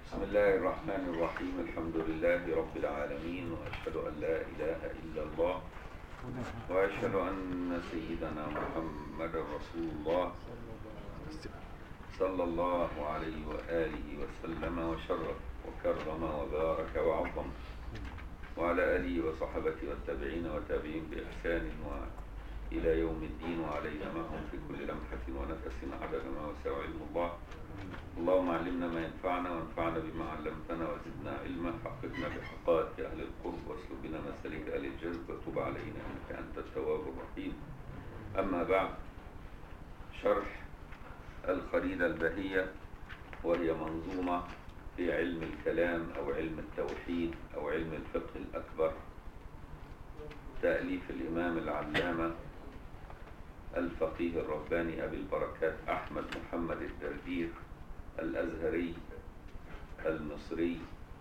بسم الله الرحمن الرحيم الحمد لله رب العالمين وأشهد أن لا إله إلا الله وأشهد أن سيدنا محمد رسول الله صلى الله عليه وآله وسلم وشرف وكرم وبارك وعظم وعلى آله وصحبه والتابعين والتابعين بإحسان وإلى يوم الدين وعلينا معهم في كل لمحة ونفس عدد ما وسع علم الله اللهم علمنا ما ينفعنا وانفعنا بما علمتنا وزدنا علما حققنا بحقائق أهل القرب واسلك بنا مسالك أهل الجذب وتب علينا إنك أنت التواب الرحيم أما بعد شرح الخريدة البهية وهي منظومة في علم الكلام أو علم التوحيد أو علم الفقه الأكبر تأليف الإمام العلامة الفقيه الرباني أبي البركات أحمد محمد الدردير الأزهري المصري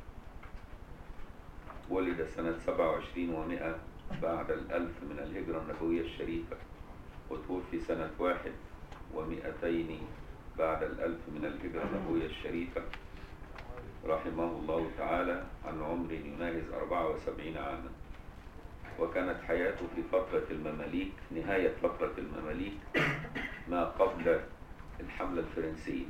ولد سنة 27 ومئة بعد الألف من الهجرة النبوية الشريفة وتوفي سنة واحد ومئتين بعد الألف من الهجرة النبوية الشريفة رحمه الله تعالى عن عمر يناهز 74 عاما وكانت حياته في فترة المماليك نهاية فترة المماليك ما قبل الحملة الفرنسية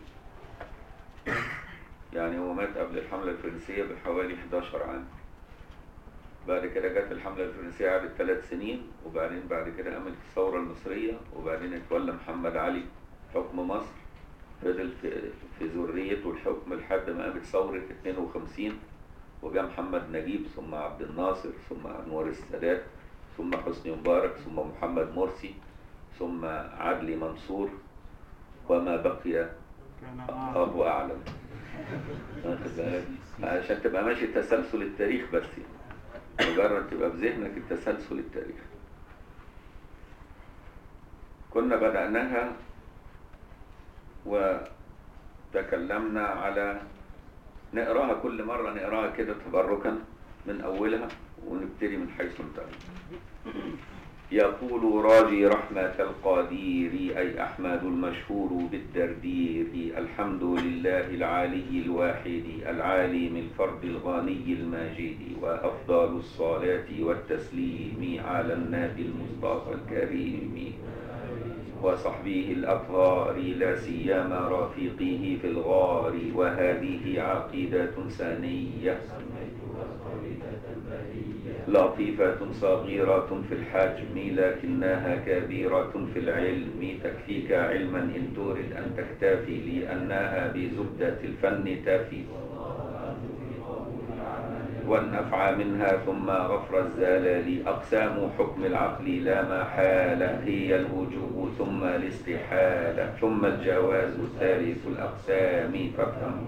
يعني هو مات قبل الحملة الفرنسية بحوالي 11 عام بعد كده جت الحملة الفرنسية قعدت ثلاث سنين وبعدين بعد كده قامت الثورة المصرية وبعدين اتولى محمد علي حكم مصر فضل في, في ذريته الحكم لحد ما قامت ثورة 52 وجاء محمد نجيب ثم عبد الناصر ثم أنور السادات ثم حسني مبارك ثم محمد مرسي ثم عدلي منصور وما بقي الله أعلم واخد بالك؟ عشان تبقى ماشي تسلسل التاريخ بس يعني. مجرد تبقى في ذهنك التسلسل التاريخ كنا بدأناها وتكلمنا على نقراها كل مرة نقراها كده تبركا من أولها ونبتدي من حيث انتهى يقول راجي رحمة القدير أي أحمد المشهور بالدردير الحمد لله العالي الواحد العالم الفرد الغني الماجد وأفضل الصلاة والتسليم على النبي المصطفى الكريم وصحبه الأطهار لا سيما رفيقه في الغار وهذه عقيدة ثانية لطيفة صغيرة في الحجم لكنها كبيرة في العلم تكفيك علما إن تريد أن تكتفي لأنها بزبدة الفن تفي والنفع منها ثم غفر الزلال أقسام حكم العقل لا محالة هي الوجوب ثم الاستحالة ثم الجواز ثالث الأقسام فافهم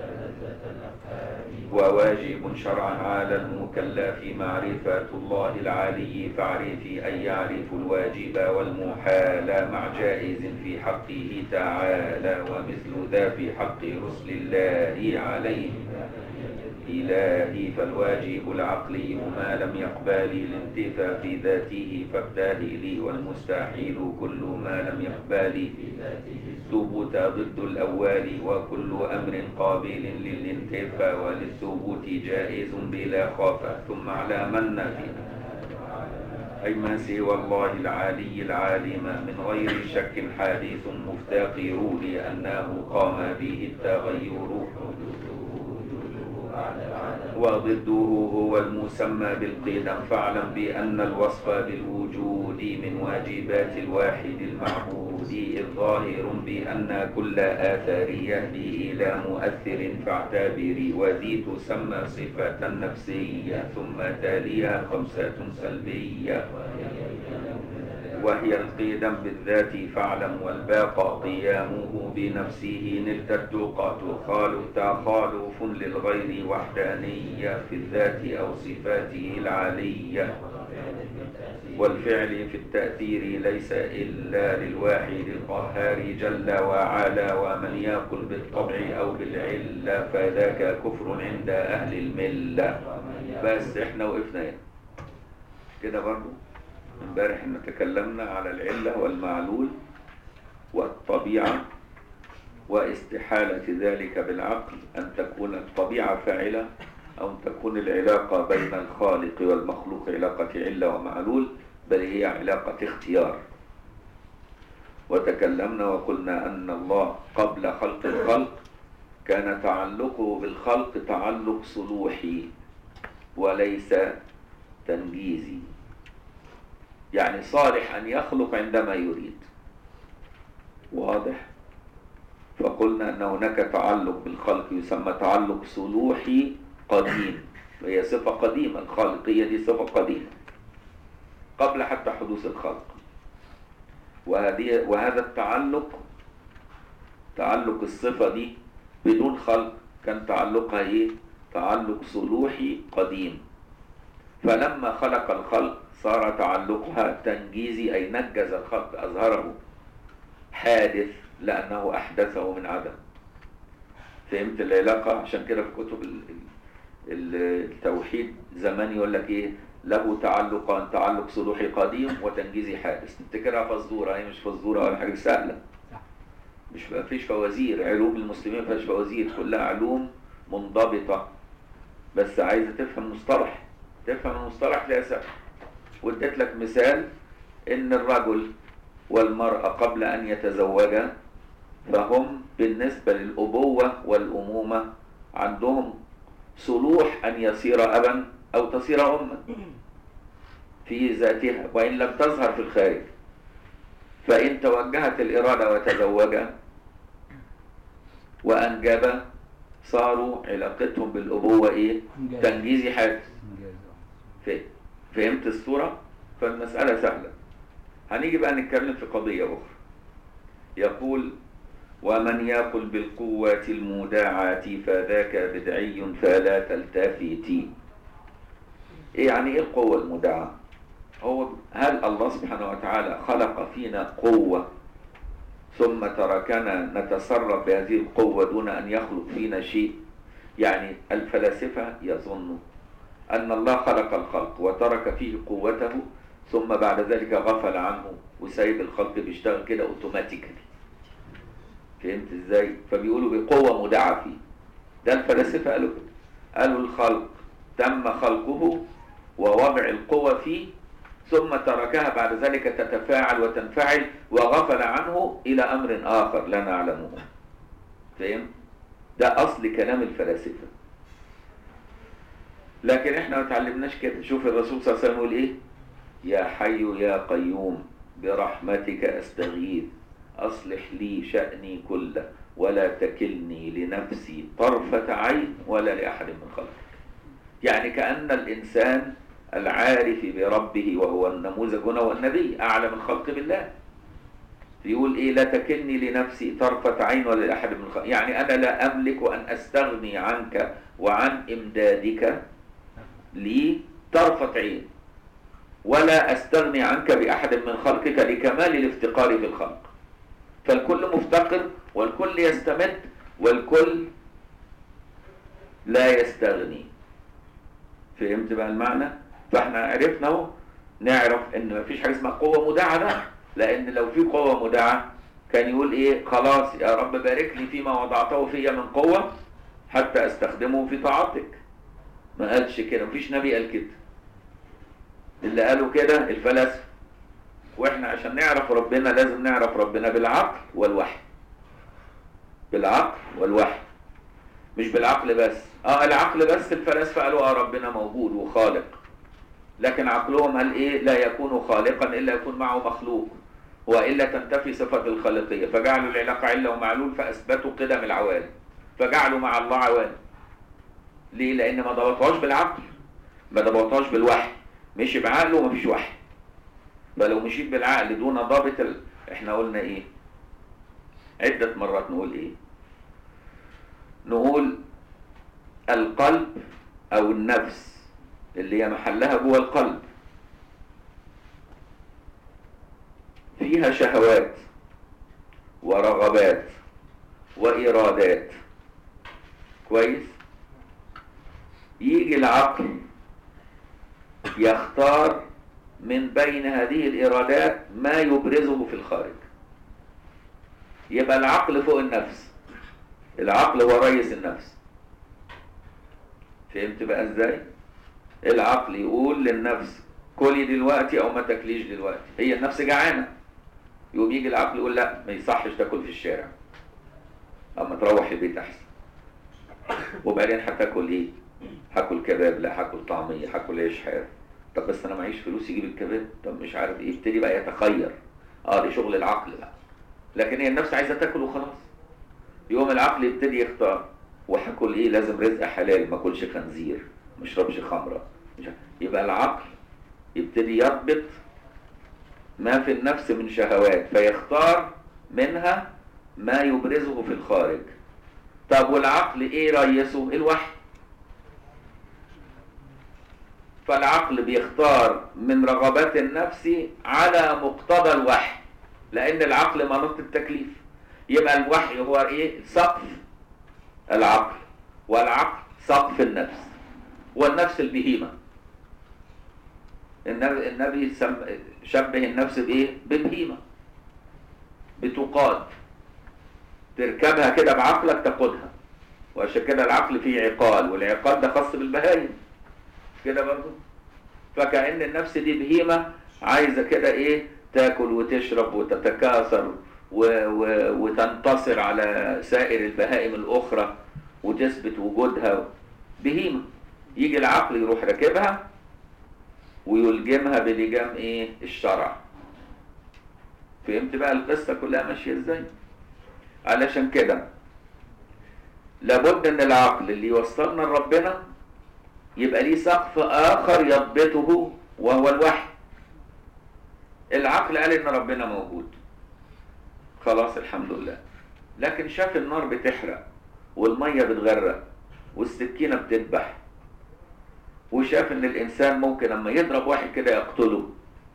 وواجب شرعا على المكلف معرفة الله العالي فاعرف أن يعرف الواجب والمحال مع جائز في حقه تعالى ومثل ذا في حق رسل الله عليه إلهي فالواجب العقلي ما لم يقبل الانتفاء في ذاته فابتهلي والمستحيل كل ما لم يقبل ثبوت ضد الأول وكل أمر قابل للانتفاء وللثبوت جائز بلا خافة ثم على من فيها أي ما سوى الله العالي العالم من غير شك حادث مفتقر لأنه قام به التغير وضده هو المسمى بالقدم فاعلم بأن الوصف بالوجود من واجبات الواحد المعبود الظاهر بأن كل آثار يهدي إلى مؤثر فاعتبري وذي تسمى صفة نفسية ثم تاليها خمسة سلبية وهي القيدم بالذات فاعلم والباقى قيامه بنفسه نلت التقى تخال تخالف للغير وحدانية في الذات أو صفاته العالية والفعل في التأثير ليس إلا للواحد القهار جل وعلا ومن يقل بالطبع أو بالعلة فذاك كفر عند أهل الملة بس احنا وقفنا هنا كده برضو امبارح احنا تكلمنا على العلة والمعلول والطبيعة واستحالة ذلك بالعقل أن تكون الطبيعة فاعلة أو أن تكون العلاقة بين الخالق والمخلوق علاقة علة ومعلول بل هي علاقة اختيار وتكلمنا وقلنا أن الله قبل خلق الخلق كان تعلقه بالخلق تعلق صلوحي وليس تنجيزي يعني صالح أن يخلق عندما يريد واضح فقلنا أن هناك تعلق بالخلق يسمى تعلق صلوحي قديم وهي صفة قديمة الخالقية دي صفة قديمة قبل حتى حدوث الخلق وهذه وهذا التعلق تعلق الصفة دي بدون خلق كان تعلقها ايه تعلق صلوحي قديم فلما خلق الخلق صار تعلقها تنجيزي أي نجز الخلق أظهره حادث لأنه أحدثه من عدم فهمت العلاقة عشان كده في كتب التوحيد زمان يقول لك ايه له تعلقان تعلق صلوحي قديم وتنجيزي حادث نفتكرها فزوره هي مش فزوره ولا حاجه سهله مش ما فيش فوازير علوم المسلمين ما فيهاش فوازير كلها علوم منضبطه بس عايزه تفهم مصطلح تفهم المصطلح تلاقيها سهل واديت لك مثال ان الرجل والمراه قبل ان يتزوجا فهم بالنسبه للابوه والامومه عندهم صلوح أن يصير أبا أو تصير أما في ذاتها وإن لم تظهر في الخارج فإن توجهت الإرادة وتزوجا وأنجبا صاروا علاقتهم بالأبوة إيه؟ تنجيزي حادث فهمت الصورة؟ فالمسألة سهلة هنيجي بقى نتكلم في قضية أخرى يقول ومن يقل بالقوة المودعة فذاك بدعي فلا تلتفتي يعني ايه القوة المودعة هو هل الله سبحانه وتعالى خلق فينا قوة ثم تركنا نتصرف بهذه القوة دون أن يخلق فينا شيء يعني الفلاسفة يظنوا أن الله خلق الخلق وترك فيه قوته ثم بعد ذلك غفل عنه وسايب الخلق بيشتغل كده اوتوماتيكلي فهمت ازاي فبيقولوا بقوة مدعى فيه ده الفلاسفة قالوا كده قالوا الخلق تم خلقه ووضع القوة فيه ثم تركها بعد ذلك تتفاعل وتنفعل وغفل عنه إلى أمر آخر لا نعلمه فهم؟ ده أصل كلام الفلاسفة لكن احنا ما تعلمناش كده شوف الرسول صلى الله عليه وسلم يقول ايه يا حي يا قيوم برحمتك استغيث أصلح لي شأني كله ولا تكلني لنفسي طرفة عين ولا لأحد من خلقك يعني كأن الإنسان العارف بربه وهو النموذج هنا والنبي أعلم الخلق بالله يقول إيه لا تكلني لنفسي طرفة عين ولا لأحد من خلقك يعني أنا لا أملك أن أستغني عنك وعن إمدادك لي طرفة عين ولا أستغني عنك بأحد من خلقك لكمال الافتقار في الخلق فالكل مفتقر والكل يستمد والكل لا يستغني فهمت بقى المعنى فاحنا عرفنا اهو نعرف ان مفيش حاجه اسمها قوه مدعه ده لان لو في قوه مدعه كان يقول ايه خلاص يا رب بارك لي فيما وضعته في من قوه حتى استخدمه في طاعتك ما قالش كده مفيش نبي قال كده اللي قالوا كده الفلاسفه واحنا عشان نعرف ربنا لازم نعرف ربنا بالعقل والوحي بالعقل والوحي مش بالعقل بس اه العقل بس الفلاسفه قالوا اه ربنا موجود وخالق لكن عقلهم قال ايه لا يكون خالقا الا يكون معه مخلوق والا تنتفي صفه الخالقيه فجعلوا العلاقه عله ومعلول فاثبتوا قدم العوالم فجعلوا مع الله عوالم ليه لان ما ضبطهاش بالعقل ما ضبطهاش بالوحي مشي بعقله ومفيش وحي فلو مشيت بالعقل دون ضابط ال... احنا قلنا ايه عدة مرات نقول ايه نقول القلب او النفس اللي هي محلها جوه القلب فيها شهوات ورغبات وإرادات كويس يجي العقل يختار من بين هذه الإرادات ما يبرزه في الخارج يبقى العقل فوق النفس العقل هو رئيس النفس فهمت بقى ازاي العقل يقول للنفس كلي دلوقتي او ما تاكليش دلوقتي هي النفس جعانه يقوم يجي العقل يقول لا ما يصحش تاكل في الشارع اما تروح البيت احسن وبعدين هتاكل ايه هاكل كباب لا هاكل طعميه هاكل عيش حار طب بس انا معيش فلوس يجيب الكباب طب مش عارف ايه يبتدي بقى يتخير اه دي شغل العقل بقى لكن هي النفس عايزه تاكل وخلاص يوم العقل يبتدي يختار وهاكل ايه لازم رزق حلال ما اكلش خنزير ما اشربش خمره مش عارف. يبقى العقل يبتدي يضبط ما في النفس من شهوات فيختار منها ما يبرزه في الخارج طب والعقل ايه ريسه الوحي فالعقل بيختار من رغبات النفس على مقتضى الوحي لان العقل مناط التكليف يبقى الوحي هو ايه سقف العقل والعقل سقف النفس والنفس البهيمه النبي, النبي سم- شبه النفس بايه ببهيمه بتقاد تركبها كده بعقلك تاخدها وعشان كده العقل فيه عقال والعقال ده خاص بالبهايم كده برضه فكأن النفس دي بهيمة عايزة كده ايه تاكل وتشرب وتتكاثر و و وتنتصر على سائر البهائم الأخرى وتثبت وجودها بهيمة يجي العقل يروح راكبها ويلجمها بلجام ايه الشرع فهمت بقى القصة كلها ماشية ازاي علشان كده لابد ان العقل اللي يوصلنا لربنا يبقى ليه سقف اخر يضبطه وهو الوحي العقل قال ان ربنا موجود خلاص الحمد لله لكن شاف النار بتحرق والميه بتغرق والسكينه بتذبح وشاف ان الانسان ممكن لما يضرب واحد كده يقتله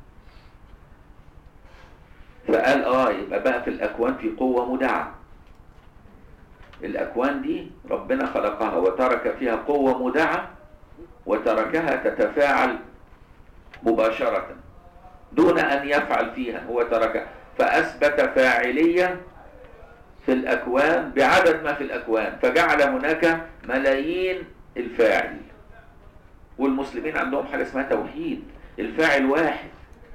فقال اه يبقى بقى في الاكوان في قوه مدعه الاكوان دي ربنا خلقها وترك فيها قوه مدعه وتركها تتفاعل مباشره دون ان يفعل فيها هو تركها فاثبت فاعليه في الاكوان بعدد ما في الاكوان فجعل هناك ملايين الفاعل والمسلمين عندهم حاجه اسمها توحيد الفاعل واحد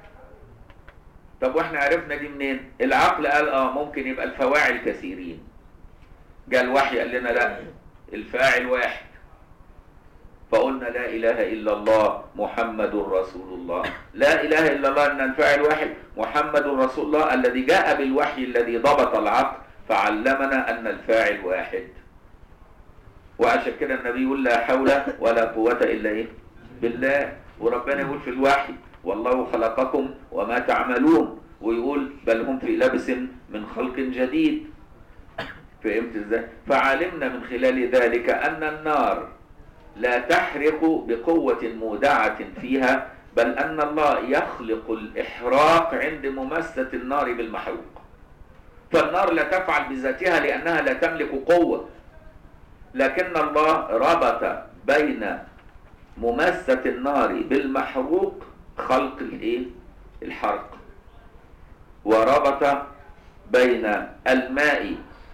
طب واحنا عرفنا دي منين العقل قال اه ممكن يبقى الفواعل كثيرين جاء الوحي قال لنا لا الفاعل واحد فقلنا لا اله الا الله محمد رسول الله لا اله الا الله ان الفاعل واحد محمد رسول الله الذي جاء بالوحي الذي ضبط العقل فعلمنا ان الفاعل واحد وعشان كده النبي يقول لا حول ولا قوة إلا إيه؟ بالله وربنا يقول في الوحي والله خلقكم وما تعملون ويقول بل هم في لبس من خلق جديد فهمت ازاي؟ فعلمنا من خلال ذلك أن النار لا تحرق بقوة مودعة فيها بل أن الله يخلق الإحراق عند ممسة النار بالمحروق فالنار لا تفعل بذاتها لأنها لا تملك قوة لكن الله ربط بين ممسة النار بالمحروق خلق الايه الحرق وربط بين الماء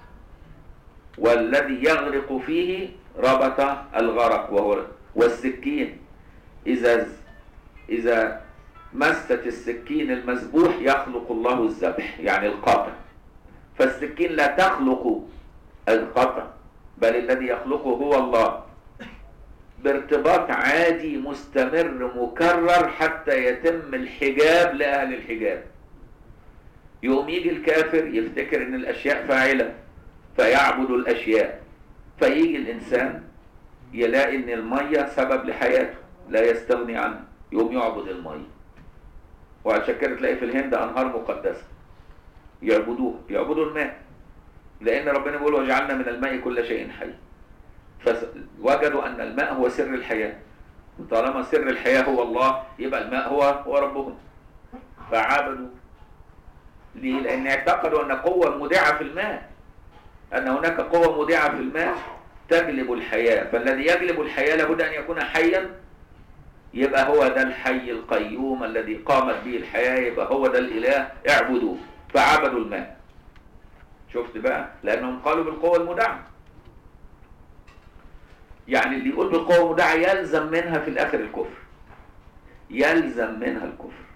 والذي يغرق فيه ربط الغرق وهو والسكين إذا إذا مست السكين المذبوح يخلق الله الذبح يعني القطع فالسكين لا تخلق القطع بل الذي يخلقه هو الله بارتباط عادي مستمر مكرر حتى يتم الحجاب لأهل الحجاب يوم يجي الكافر يفتكر ان الاشياء فاعلة فيعبد الاشياء فيجي الانسان يلاقي ان المية سبب لحياته لا يستغني عنها يوم يعبد المية وعشان كده تلاقي في الهند انهار مقدسة يعبدوها يعبدوا الماء لأن ربنا بيقول وجعلنا من الماء كل شيء حي فوجدوا أن الماء هو سر الحياة طالما سر الحياة هو الله يبقى الماء هو هو ربهم فعبدوا ليه؟ لأن اعتقدوا أن قوة مودعة في الماء أن هناك قوة مودعة في الماء تجلب الحياة فالذي يجلب الحياة لابد أن يكون حيا يبقى هو ده الحي القيوم الذي قامت به الحياة يبقى هو ده الإله اعبدوه فعبدوا الماء شفت بقى لانهم قالوا بالقوه المدعمه يعني اللي يقول بقوة مدعى يلزم منها في الآخر الكفر يلزم منها الكفر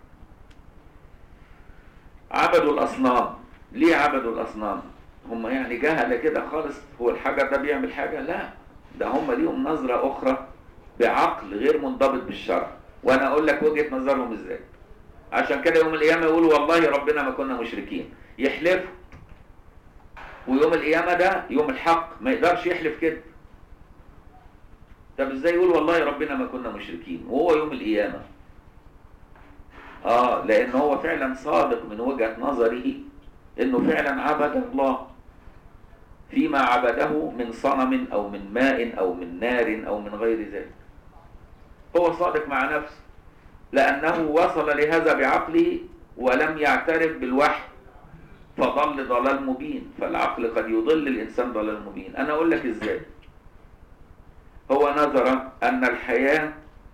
عبدوا الأصنام ليه عبدوا الأصنام هم يعني جهلة كده خالص هو الحجر ده بيعمل حاجة لا ده هم ليهم نظرة أخرى بعقل غير منضبط بالشرع وأنا أقول لك وجهة نظرهم إزاي عشان كده يوم القيامة يقولوا والله ربنا ما كنا مشركين يحلفوا ويوم القيامة ده يوم الحق ما يقدرش يحلف كده طب ازاي يقول والله ربنا ما كنا مشركين وهو يوم القيامة اه لان هو فعلا صادق من وجهة نظره انه فعلا عبد الله فيما عبده من صنم او من ماء او من نار او من غير ذلك هو صادق مع نفسه لانه وصل لهذا بعقله ولم يعترف بالوحي فضل ضلال مبين فالعقل قد يضل الانسان ضلال مبين انا اقول لك ازاي هو نظر ان الحياة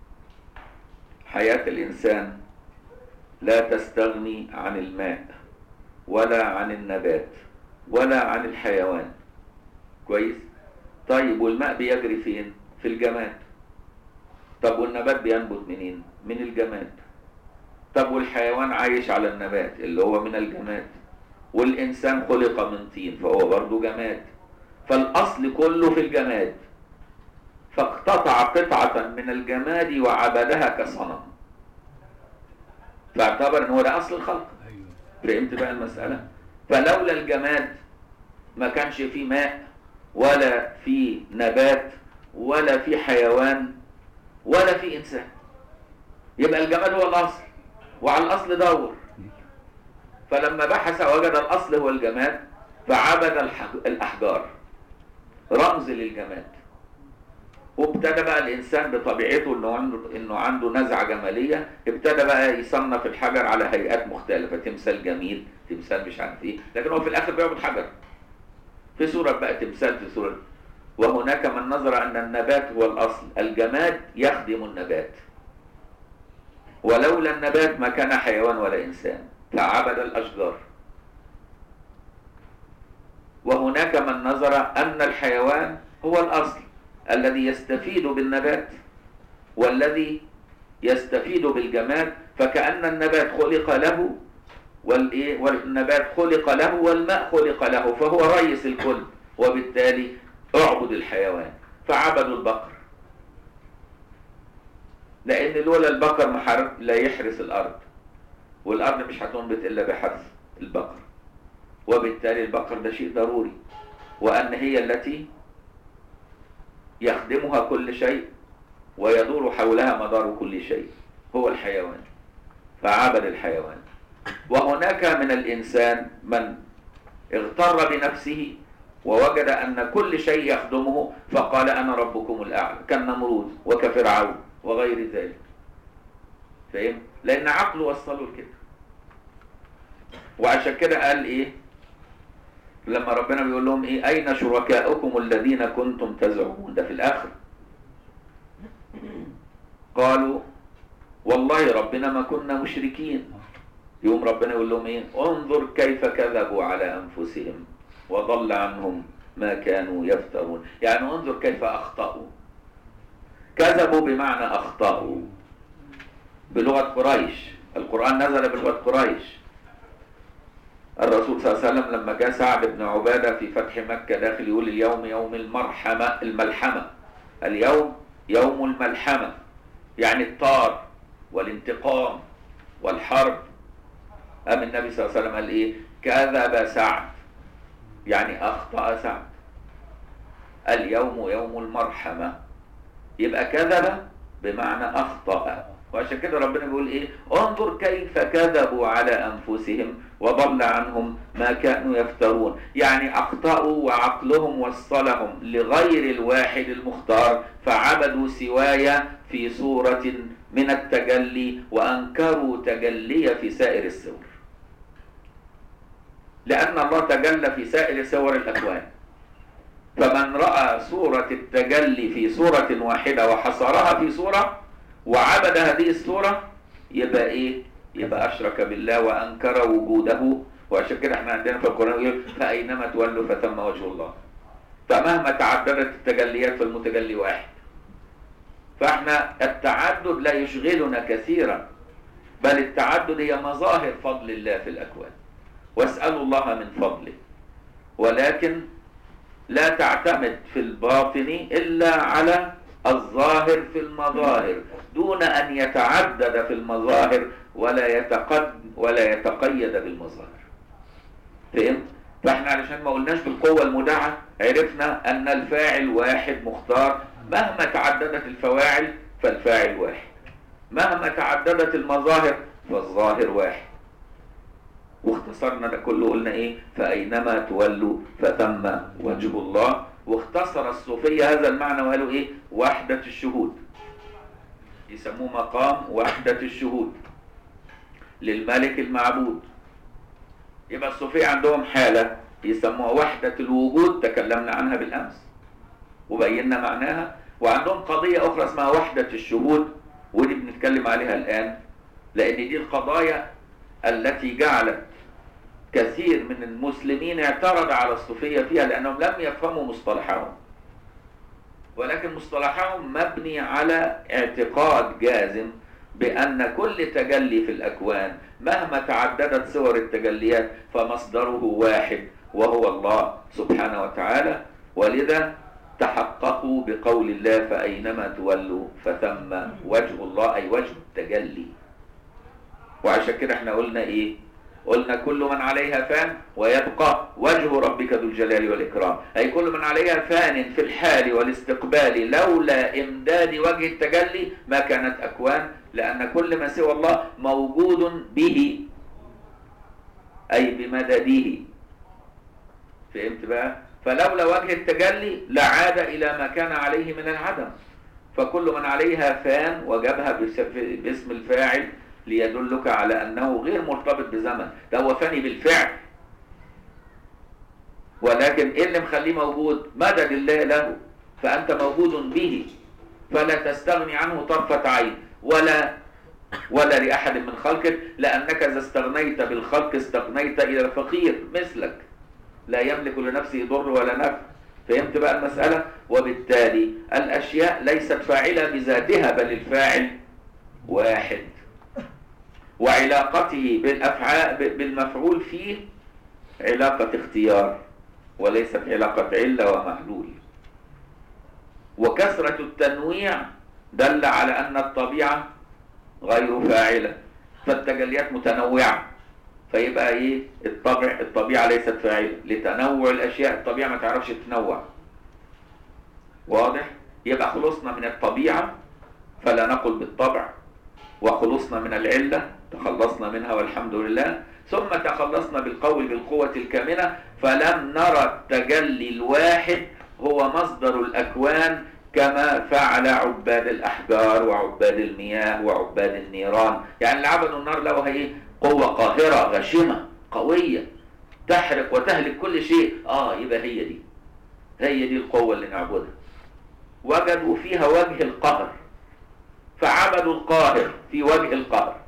حياة الانسان لا تستغني عن الماء ولا عن النبات ولا عن الحيوان كويس طيب والماء بيجري فين في الجماد طب والنبات بينبت منين من الجماد طب والحيوان عايش على النبات اللي هو من الجماد والإنسان خلق من طين فهو برضه جماد فالأصل كله في الجماد فاقتطع قطعة من الجماد وعبدها كصنم فاعتبر ان هو ده اصل الخلق فهمت بقى المسألة فلولا الجماد ما كانش فيه ماء ولا في نبات ولا في حيوان ولا في انسان يبقى الجماد هو الاصل وعلى الاصل دور فلما بحث وجد الاصل هو الجماد فعبد الاحجار رمز للجماد وابتدى بقى الانسان بطبيعته انه عنده انه عنده نزعه جماليه ابتدى بقى يصنف الحجر على هيئات مختلفه تمثال جميل تمثال مش عارف ايه لكن هو في الاخر بيعبد حجر في صوره بقى تمثال في صوره وهناك من نظر ان النبات هو الاصل الجماد يخدم النبات ولولا النبات ما كان حيوان ولا انسان فعبد الاشجار وهناك من نظر ان الحيوان هو الاصل الذي يستفيد بالنبات والذي يستفيد بالجماد فكأن النبات خلق له والإيه والنبات خلق له والماء خلق له فهو رئيس الكل وبالتالي اعبد الحيوان فعبدوا البقر لأن لولا البقر محر لا يحرس الأرض والأرض مش هتنبت إلا بحرس البقر وبالتالي البقر ده شيء ضروري وأن هي التي يخدمها كل شيء ويدور حولها مدار كل شيء هو الحيوان فعبد الحيوان وهناك من الإنسان من اغتر بنفسه ووجد أن كل شيء يخدمه فقال أنا ربكم الأعلى كالنمرود وكفرعون وغير ذلك فاهم؟ لأن عقله وصله لكده وعشان كده قال إيه لما ربنا بيقول لهم ايه اين شركاؤكم الذين كنتم تزعمون ده في الاخر قالوا والله ربنا ما كنا مشركين يوم ربنا يقول لهم ايه انظر كيف كذبوا على انفسهم وضل عنهم ما كانوا يفترون يعني انظر كيف اخطأوا كذبوا بمعنى اخطأوا بلغة قريش القرآن نزل بلغة قريش الرسول صلى الله عليه وسلم لما جاء سعد بن عبادة في فتح مكة داخل يقول اليوم يوم المرحمة الملحمة اليوم يوم الملحمة يعني الطار والانتقام والحرب أم النبي صلى الله عليه وسلم قال إيه كذب سعد يعني أخطأ سعد اليوم يوم المرحمة يبقى كذب بمعنى أخطأ وعشان كده ربنا بيقول ايه انظر كيف كذبوا على انفسهم وضل عنهم ما كانوا يفترون يعني اخطاوا وعقلهم وصلهم لغير الواحد المختار فعبدوا سواي في صورة من التجلي وانكروا تجلي في سائر الصور لان الله تجلى في سائر صور الاكوان فمن راى صورة التجلي في صورة واحدة وحصرها في صورة وعبد هذه الصورة يبقى ايه يبقى اشرك بالله وانكر وجوده وعشان كده احنا عندنا في القرآن يقول فاينما تولوا فثم وجه الله فمهما تعددت التجليات فالمتجلي واحد فاحنا التعدد لا يشغلنا كثيرا بل التعدد هي مظاهر فضل الله في الأكوان واسألوا الله من فضله ولكن لا تعتمد في الباطن إلا على الظاهر في المظاهر دون أن يتعدد في المظاهر ولا يتقد ولا يتقيد بالمظاهر فهمت؟ فاحنا علشان ما قلناش بالقوة المدعة عرفنا أن الفاعل واحد مختار مهما تعددت الفواعل فالفاعل واحد مهما تعددت المظاهر فالظاهر واحد واختصرنا ده كله قلنا ايه فأينما تولوا فثم وجه الله واختصر الصوفية هذا المعنى وقالوا ايه وحدة الشهود يسموه مقام وحدة الشهود للملك المعبود يبقى الصوفية عندهم حالة يسموها وحدة الوجود تكلمنا عنها بالأمس وبينا معناها وعندهم قضية أخرى اسمها وحدة الشهود ودي بنتكلم عليها الآن لأن دي القضايا التي جعلت كثير من المسلمين اعترض على الصوفية فيها لأنهم لم يفهموا مصطلحهم ولكن مصطلحهم مبني على اعتقاد جازم بأن كل تجلي في الأكوان مهما تعددت صور التجليات فمصدره واحد وهو الله سبحانه وتعالى ولذا تحققوا بقول الله فأينما تولوا فثم وجه الله أي وجه التجلي وعشان كده احنا قلنا ايه قلنا كل من عليها فان ويبقى وجه ربك ذو الجلال والإكرام أي كل من عليها فان في الحال والاستقبال لولا إمداد وجه التجلي ما كانت أكوان لأن كل ما سوى الله موجود به أي بمدده فهمت بقى فلولا وجه التجلي لعاد إلى ما كان عليه من العدم فكل من عليها فان وجبها باسم الفاعل ليدلك على أنه غير مرتبط بزمن ده هو فاني بالفعل ولكن إيه اللي مخليه موجود مدد الله له فأنت موجود به فلا تستغني عنه طرفة عين ولا ولا لأحد من خلقك لأنك إذا استغنيت بالخلق استغنيت إلى الفقير مثلك لا يملك لنفسه ضر ولا نفع فهمت بقى المسألة وبالتالي الأشياء ليست فاعلة بذاتها بل الفاعل واحد وعلاقته بالأفعال بالمفعول فيه علاقة اختيار وليست علاقة علة ومحلول وكثرة التنويع دل على أن الطبيعة غير فاعلة فالتجليات متنوعة فيبقى ايه الطبع الطبيعة ليست فاعلة لتنوع الأشياء الطبيعة ما تعرفش تتنوع واضح يبقى خلصنا من الطبيعة فلا نقل بالطبع وخلصنا من العلة تخلصنا منها والحمد لله ثم تخلصنا بالقول بالقوة الكامنة فلم نرى التجلي الواحد هو مصدر الأكوان كما فعل عباد الأحجار وعباد المياه وعباد النيران يعني اللي عبدوا النار لقوا هي قوة قاهرة غشمة قوية تحرق وتهلك كل شيء آه يبقى هي دي هي دي القوة اللي نعبدها وجدوا فيها وجه القهر فعبدوا القاهر في وجه القهر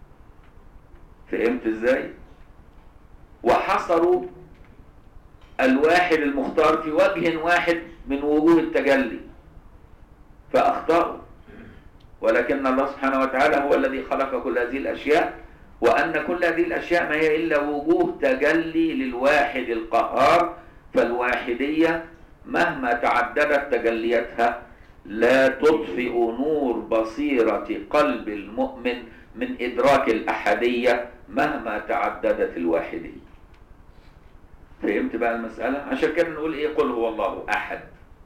فهمت ازاي وحصروا الواحد المختار في وجه واحد من وجوه التجلي فأخطأوا ولكن الله سبحانه وتعالى هو الذي خلق كل هذه الأشياء وأن كل هذه الأشياء ما هي إلا وجوه تجلي للواحد القهار فالواحدية مهما تعددت تجلياتها لا تطفئ نور بصيرة قلب المؤمن من إدراك الأحدية مهما تعددت الواحدية فهمت بقى المسألة؟ عشان كده نقول إيه قل هو الله أحد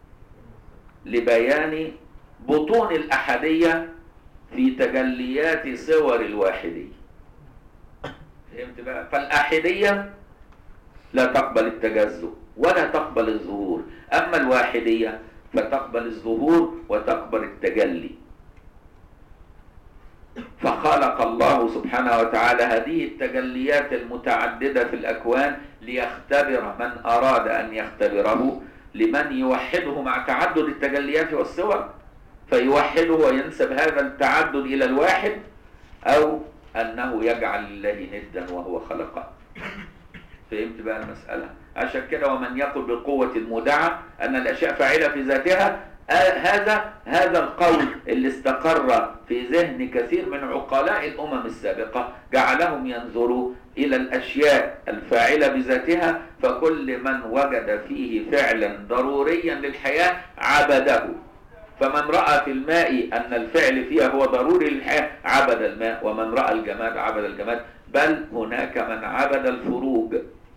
لبيان بطون الأحدية في تجليات صور الواحدية فهمت بقى؟ فالأحدية لا تقبل التجزؤ ولا تقبل الظهور أما الواحدية فتقبل الظهور وتقبل التجلي فخلق الله سبحانه وتعالى هذه التجليات المتعددة في الأكوان ليختبر من أراد أن يختبره لمن يوحده مع تعدد التجليات والصور فيوحده وينسب هذا التعدد إلى الواحد أو أنه يجعل لله ندا وهو خلقه فهمت بقى المسألة عشان كده ومن يقل بالقوة المودعة أن الأشياء فاعلة في ذاتها آه هذا هذا القول اللي استقر في ذهن كثير من عقلاء الأمم السابقة جعلهم ينظروا إلى الأشياء الفاعلة بذاتها فكل من وجد فيه فعلا ضروريا للحياة عبده فمن رأى في الماء أن الفعل فيها هو ضروري للحياة عبد الماء ومن رأى الجماد عبد الجماد بل هناك من عبد الفروج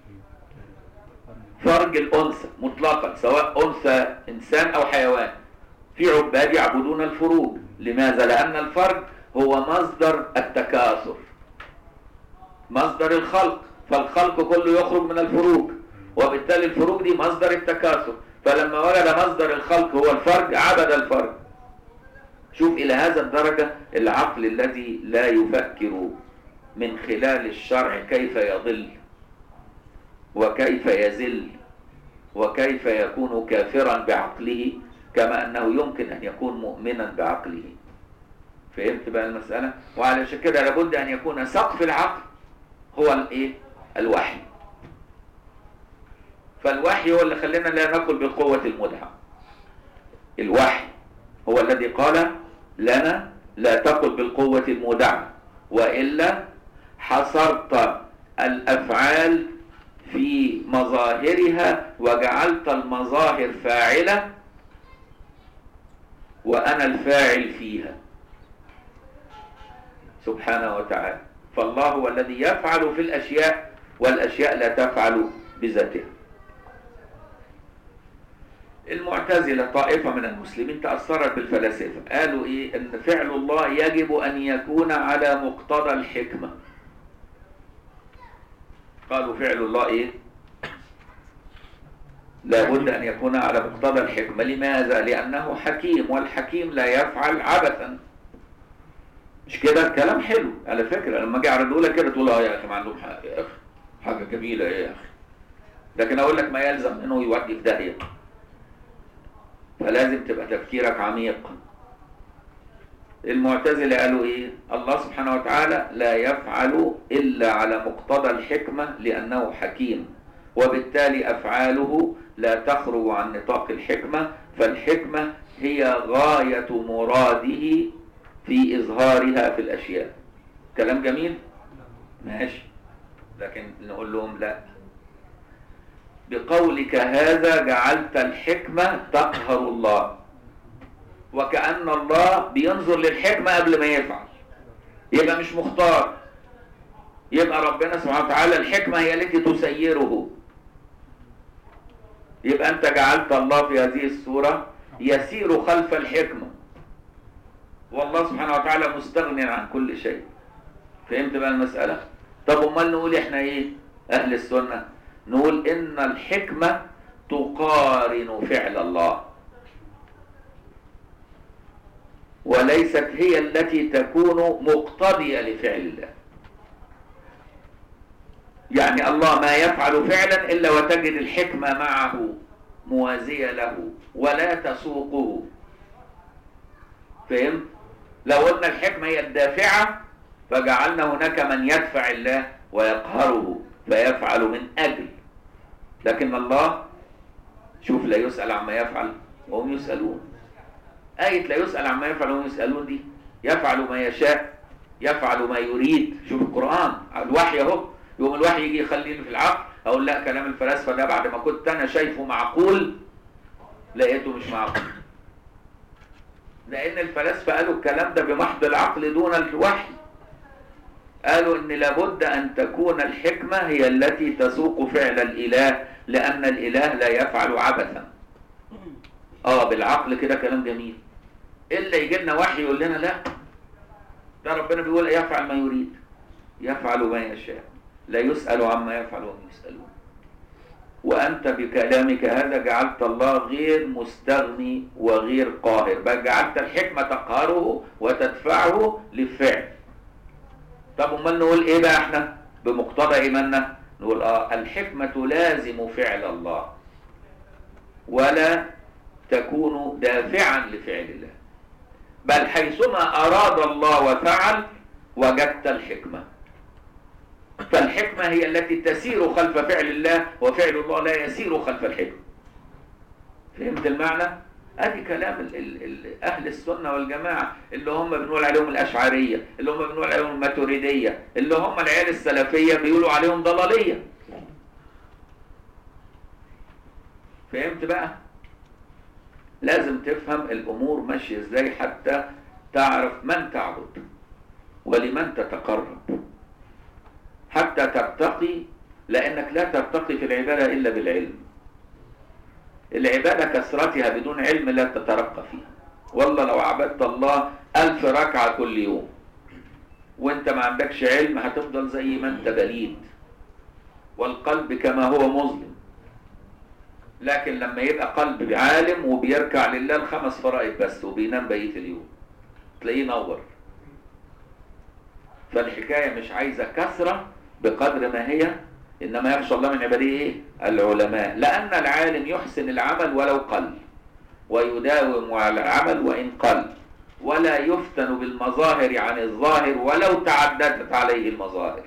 فرج الأنثى مطلقا سواء أنثى إنسان أو حيوان في عباد يعبدون الفروج لماذا؟ لأن الفرج هو مصدر التكاثر مصدر الخلق فالخلق كله يخرج من الفروج وبالتالي الفروج دي مصدر التكاثر فلما وجد مصدر الخلق هو الفرج عبد الفرج شوف إلى هذا الدرجة العقل الذي لا يفكر من خلال الشرع كيف يضل وكيف يزل وكيف يكون كافرا بعقله كما أنه يمكن أن يكون مؤمنا بعقله فهمت بقى المسألة وعلشان كده لابد أن يكون سقف العقل هو الايه الوحي فالوحي هو اللي خلينا لا نقل بالقوة المدعى الوحي هو الذي قال لنا لا تقل بالقوة المودعة وإلا حصرت الأفعال في مظاهرها وجعلت المظاهر فاعلة وأنا الفاعل فيها سبحانه وتعالى فالله هو الذي يفعل في الأشياء والأشياء لا تفعل بذاتها المعتزلة طائفة من المسلمين تأثرت بالفلاسفة قالوا إيه أن فعل الله يجب أن يكون على مقتضى الحكمة قالوا فعل الله إيه لابد أن يكون على مقتضى الحكمة لماذا لأنه حكيم والحكيم لا يفعل عبثا مش كده كلام حلو على فكرة لما اجي اعرضه لك كده تقول اه يا اخي ما عندهم حق يا اخي حاجة جميلة يا اخي لكن اقول لك ما يلزم انه يودي في داهية فلازم تبقى تفكيرك عميق المعتزلة قالوا ايه الله سبحانه وتعالى لا يفعل الا على مقتضى الحكمة لانه حكيم وبالتالي افعاله لا تخرج عن نطاق الحكمة فالحكمة هي غاية مراده في إظهارها في الأشياء كلام جميل ماشي لكن نقول لهم لا بقولك هذا جعلت الحكمة تقهر الله وكأن الله بينظر للحكمة قبل ما يفعل يبقى مش مختار يبقى ربنا سبحانه وتعالى الحكمة هي التي تسيره يبقى أنت جعلت الله في هذه الصورة يسير خلف الحكمة والله سبحانه وتعالى مستغن عن كل شيء فهمت بقى المسألة طب امال نقول احنا ايه اهل السنة نقول ان الحكمة تقارن فعل الله وليست هي التي تكون مقتضية لفعل الله يعني الله ما يفعل فعلا إلا وتجد الحكمة معه موازية له ولا تسوقه فهمت؟ لو قلنا الحكمة هي الدافعة فجعلنا هناك من يدفع الله ويقهره فيفعل من أجل لكن الله شوف لا يسأل عما يفعل وهم يسألون آية لا يسأل عما يفعل وهم يسألون دي يفعل ما يشاء يفعل ما يريد شوف القرآن الوحي اهو يوم الوحي يجي يخليني في العقل أقول لا كلام الفلاسفة ده بعد ما كنت أنا شايفه معقول لقيته مش معقول لأن الفلاسفة قالوا الكلام ده بمحض العقل دون الوحي قالوا ان لابد ان تكون الحكمة هي التي تسوق فعل الاله لان الاله لا يفعل عبثا اه بالعقل كده كلام جميل الا يجي لنا وحي يقول لنا لا ده ربنا بيقول يفعل ما يريد يفعل ما يشاء لا يسأل عما يفعل وهم يسألون وأنت بكلامك هذا جعلت الله غير مستغني وغير قاهر بل جعلت الحكمة تقهره وتدفعه للفعل طب امال نقول ايه بقى احنا بمقتضى ايماننا نقول اه الحكمة لازم فعل الله ولا تكون دافعا لفعل الله بل حيثما اراد الله وفعل وجدت الحكمة فالحكمة هي التي تسير خلف فعل الله وفعل الله لا يسير خلف الحكمة فهمت المعنى؟ ادي كلام ال ال ال اهل السنه والجماعه اللي هم بنقول عليهم الاشعريه اللي هم بنقول عليهم الماتريديه اللي هم العيال السلفيه بيقولوا عليهم ضلاليه فهمت بقى لازم تفهم الامور ماشيه ازاي حتى تعرف من تعبد ولمن تتقرب حتى ترتقي لانك لا ترتقي في العباده الا بالعلم العبادة كثرتها بدون علم لا تترقى فيها والله لو عبدت الله ألف ركعة كل يوم وانت ما عندكش علم هتفضل زي ما انت بليد والقلب كما هو مظلم لكن لما يبقى قلب عالم وبيركع لله الخمس فرائض بس وبينام بقية اليوم تلاقيه نور فالحكاية مش عايزة كثرة بقدر ما هي إنما يخشى الله من عباده إيه؟ العلماء لأن العالم يحسن العمل ولو قل ويداوم على العمل وإن قل ولا يفتن بالمظاهر عن الظاهر ولو تعددت عليه المظاهر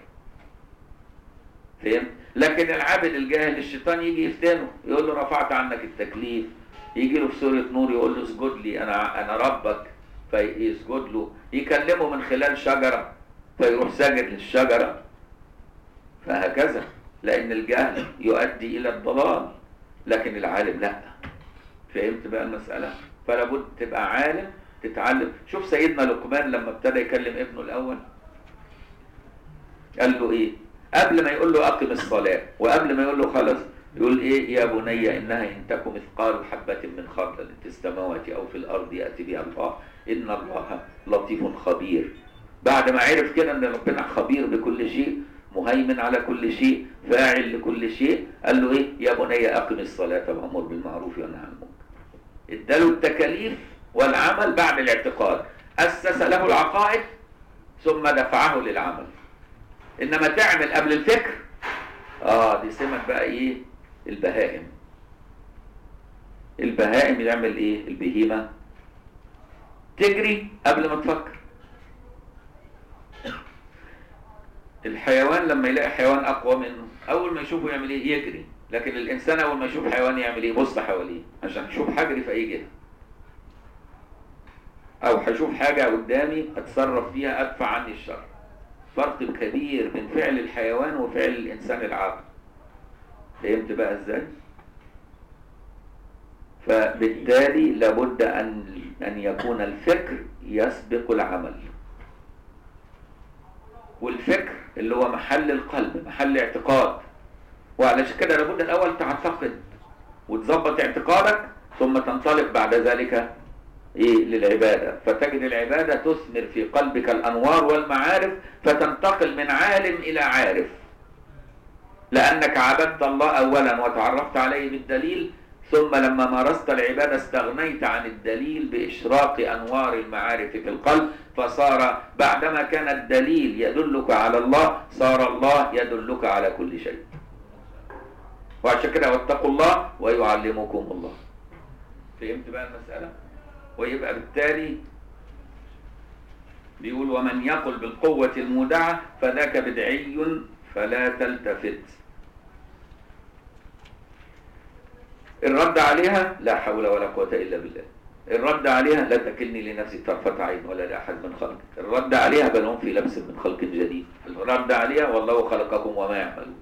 فهمت؟ لكن العابد الجاهل الشيطان يجي يفتنه يقول له رفعت عنك التكليف يجي له في سورة نور يقول له اسجد لي أنا أنا ربك فيسجد له يكلمه من خلال شجرة فيروح ساجد للشجرة فهكذا لأن الجهل يؤدي إلى الضلال لكن العالم لا فهمت بقى المسألة فلا بد تبقى عالم تتعلم شوف سيدنا لقمان لما ابتدى يكلم ابنه الأول قال له إيه قبل ما يقول له أقم الصلاة وقبل ما يقول له خلاص يقول إيه يا بني إنها إن تكن مثقال حبة من خردل في السماوات أو في الأرض يأتي بها الله إن الله لطيف خبير بعد ما عرف كده إن ربنا خبير بكل شيء مهيمن على كل شيء فاعل لكل شيء قال له ايه يا بني اقم الصلاه وامر بالمعروف وانهى عن المنكر اداله التكاليف والعمل بعد الاعتقاد اسس له العقائد ثم دفعه للعمل انما تعمل قبل الفكر اه دي سمة بقى ايه البهائم البهائم يعمل ايه البهيمه تجري قبل ما تفكر الحيوان لما يلاقي حيوان اقوى منه اول ما يشوفه يعمل ايه يجري لكن الانسان اول ما يشوف حيوان يعمل ايه يبص حواليه عشان يشوف حجري في اي جهه او هشوف حاجه قدامي اتصرف فيها ادفع عني الشر فرق كبير بين فعل الحيوان وفعل الانسان العاقل فهمت بقى ازاي فبالتالي لابد ان ان يكون الفكر يسبق العمل والفكر اللي هو محل القلب محل اعتقاد وعلشان كده لابد الاول تعتقد وتظبط اعتقادك ثم تنطلق بعد ذلك ايه للعباده فتجد العباده تثمر في قلبك الانوار والمعارف فتنتقل من عالم الى عارف لانك عبدت الله اولا وتعرفت عليه بالدليل ثم لما مارست العبادة استغنيت عن الدليل بإشراق أنوار المعارف في القلب فصار بعدما كان الدليل يدلك على الله صار الله يدلك على كل شيء وعشان كده واتقوا الله ويعلمكم الله فهمت بقى المسألة ويبقى بالتالي بيقول ومن يقل بالقوة المودعة فذاك بدعي فلا تلتفت الرد عليها لا حول ولا قوة إلا بالله الرد عليها لا تكلني لنفسي طرفة عين ولا لأحد من خلق الرد عليها بل هم في لبس من خلق جديد الرد عليها والله خلقكم وما يعملون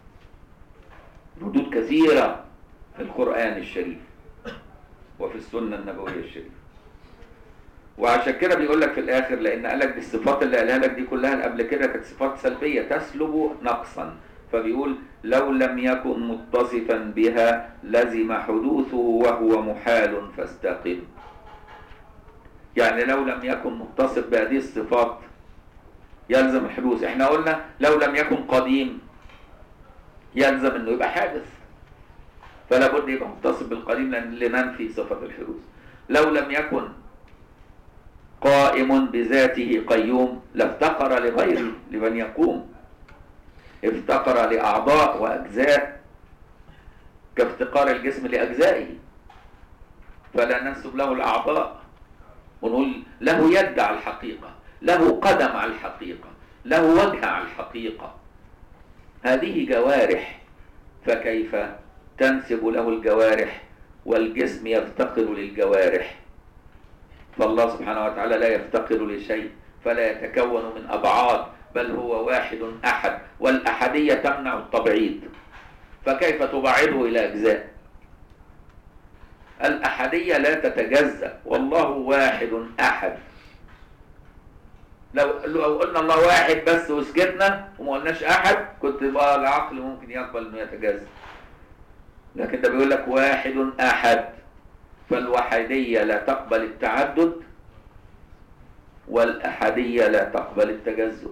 ردود كثيرة في القرآن الشريف وفي السنة النبوية الشريفة وعشان كده بيقول لك في الآخر لأن قال لك دي الصفات اللي قالها لك دي كلها قبل كده كانت صفات سلبية تسلب نقصا فبيقول لو لم يكن متصفا بها لزم حدوثه وهو محال فاستقم يعني لو لم يكن متصف بهذه الصفات يلزم الحدوث احنا قلنا لو لم يكن قديم يلزم انه يبقى حادث فلا بد يبقى متصف بالقديم لننفي صفة الحدوث لو لم يكن قائم بذاته قيوم لافتقر لغيره لمن يقوم افتقر لأعضاء وأجزاء كافتقار الجسم لأجزائه فلا ننسب له الأعضاء ونقول له يد على الحقيقة له قدم على الحقيقة له وجه على الحقيقة هذه جوارح فكيف تنسب له الجوارح والجسم يفتقر للجوارح فالله سبحانه وتعالى لا يفتقر لشيء فلا يتكون من أبعاد بل هو واحد أحد والأحدية تمنع التبعيد فكيف تبعده إلى أجزاء الأحدية لا تتجزأ والله واحد أحد لو لو قلنا الله واحد بس وسكتنا وما قلناش أحد كنت بقى العقل ممكن يقبل إنه يتجزأ لكن ده بيقول لك واحد أحد فالوحدية لا تقبل التعدد والأحدية لا تقبل التجزؤ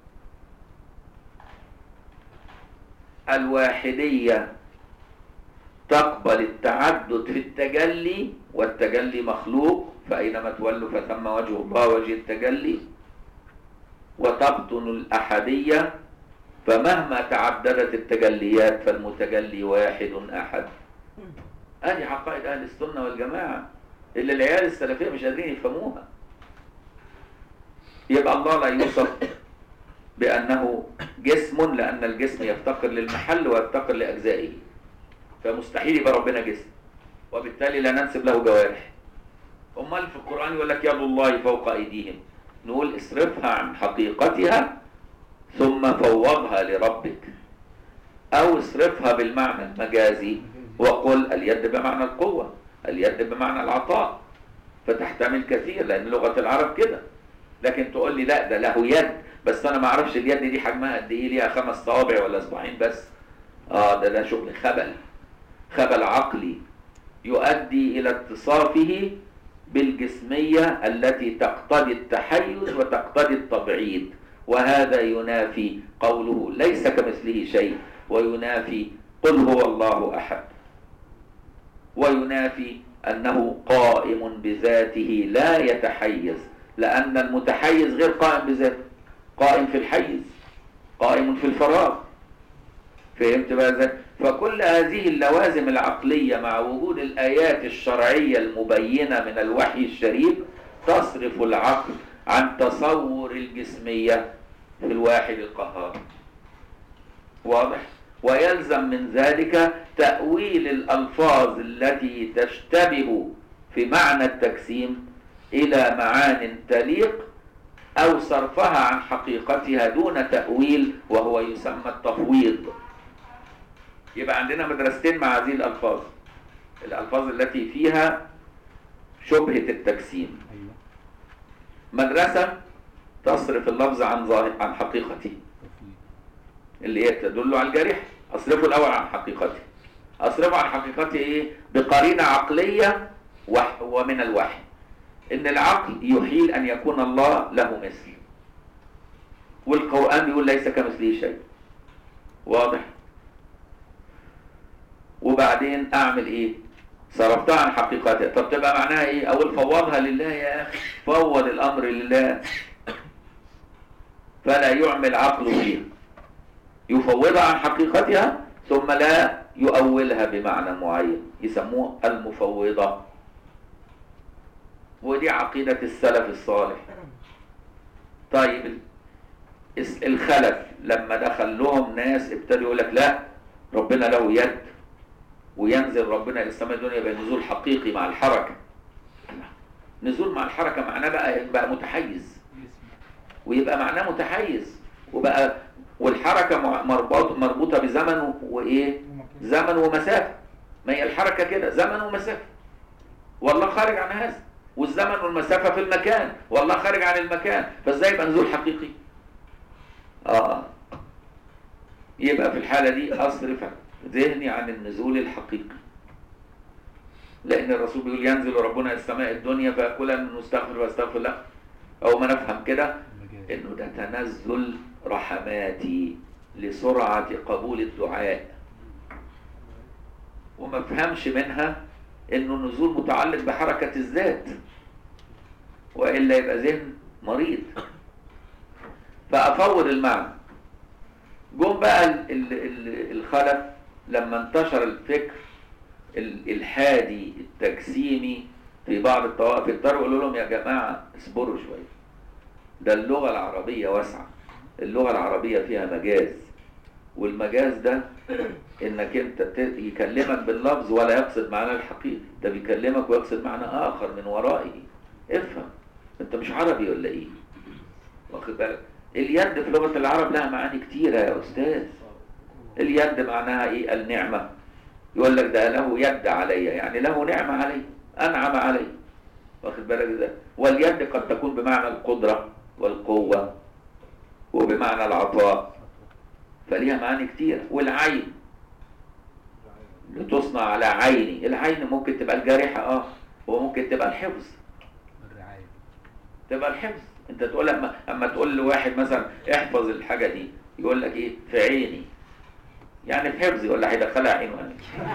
الواحدية تقبل التعدد في التجلي والتجلي مخلوق فأينما تولوا فثم وجه الله وجه التجلي وتبطن الأحدية فمهما تعددت التجليات فالمتجلي واحد أحد هذه عقائد أهل السنة والجماعة اللي العيال السلفية مش قادرين يفهموها يبقى الله لا يوصف بأنه جسم لأن الجسم يفتقر للمحل ويفتقر لأجزائه فمستحيل يبقى ربنا جسم وبالتالي لا ننسب له جوارح أمال في القرآن يقول لك يد الله فوق أيديهم نقول اصرفها عن حقيقتها ثم فوضها لربك أو اصرفها بالمعنى المجازي وقل اليد بمعنى القوة اليد بمعنى العطاء فتحتمل كثير لأن لغة العرب كده لكن تقول لي لا ده له يد بس أنا ما أعرفش اليد دي حجمها قد إيه ليها خمس صوابع ولا أصبعين بس آه ده ده شغل خبل خبل عقلي يؤدي إلى اتصافه بالجسمية التي تقتضي التحيز وتقتضي التبعيد وهذا ينافي قوله ليس كمثله شيء وينافي قل هو الله أحد وينافي أنه قائم بذاته لا يتحيز لأن المتحيز غير قائم بذاته قائم في الحيز قائم في الفراغ فهمت بقى ازاي؟ فكل هذه اللوازم العقلية مع وجود الآيات الشرعية المبينة من الوحي الشريف تصرف العقل عن تصور الجسمية في الواحد القهار واضح؟ ويلزم من ذلك تأويل الألفاظ التي تشتبه في معنى التجسيم إلى معان تليق أو صرفها عن حقيقتها دون تأويل وهو يسمى التفويض يبقى عندنا مدرستين مع هذه الألفاظ الألفاظ التي فيها شبهة التجسيم ايوه مدرسة تصرف اللفظ عن ظاهر عن حقيقته تفويض اللي هي تدل على الجريح أصرفه الأول عن حقيقته أصرفه عن حقيقته إيه بقرينة عقلية وح ومن الوحي إن العقل يحيل أن يكون الله له مثل والقرآن بيقول ليس كمثله شيء واضح وبعدين أعمل إيه صرفتها عن حقيقتها طب تبقى معناها إيه أقول فوضها لله يا أخي فوض الأمر لله فلا يعمل عقله فيها يفوضها عن حقيقتها ثم لا يؤولها بمعنى معين يسموه المفوضة ودي عقيدة السلف الصالح طيب الس- الخلف لما دخل لهم ناس ابتدوا يقول لك لا ربنا له يد وينزل ربنا الى السماء الدنيا يبقى نزول حقيقي مع الحركة نزول مع الحركة معناه بقى بقى متحيز ويبقى معناه متحيز وبقى والحركة مع- مربوط مربوطة بزمن و- وإيه زمن ومسافة ما هي الحركة كده زمن ومسافة والله خارج عن هذا والزمن والمسافة في المكان والله خارج عن المكان فازاي يبقى نزول حقيقي اه يبقى في الحالة دي أصرف ذهني عن النزول الحقيقي لأن الرسول بيقول ينزل ربنا السماء الدنيا فيقول أن نستغفر واستغفر له أو ما نفهم كده المجال انه ده تنزل رحماتي لسرعة قبول الدعاء وما فهمش منها انه النزول متعلق بحركة الذات وإلا يبقى ذهن مريض فأفوض المعنى جم بقى ال- ال- ال- الخلف لما انتشر الفكر الإلحادي التجسيمي في بعض الطوائف ابتدوا يقولوا لهم يا جماعة اصبروا شوية ده اللغة العربية واسعة اللغة العربية فيها مجاز والمجاز ده انك انت ت- يكلمك باللفظ ولا يقصد معناه الحقيقي ده بيكلمك ويقصد معنى اخر من ورائه افهم انت مش عربي ولا ايه واخد بالك اليد في لغه العرب لها معاني كتيره يا استاذ اليد معناها ايه النعمه يقول لك ده له يد علي يعني له نعمه علي انعم علي واخد بالك ازاي واليد قد تكون بمعنى القدره والقوه وبمعنى العطاء فليها معاني كتير والعين لتصنع على عيني العين ممكن تبقى الجارحة اه وممكن تبقى الحفظ الرعاية تبقى الحفظ انت تقول لما اما تقول لواحد مثلا احفظ الحاجة دي يقول لك ايه في عيني يعني في حفظي ولا هيدخلها عينه يعني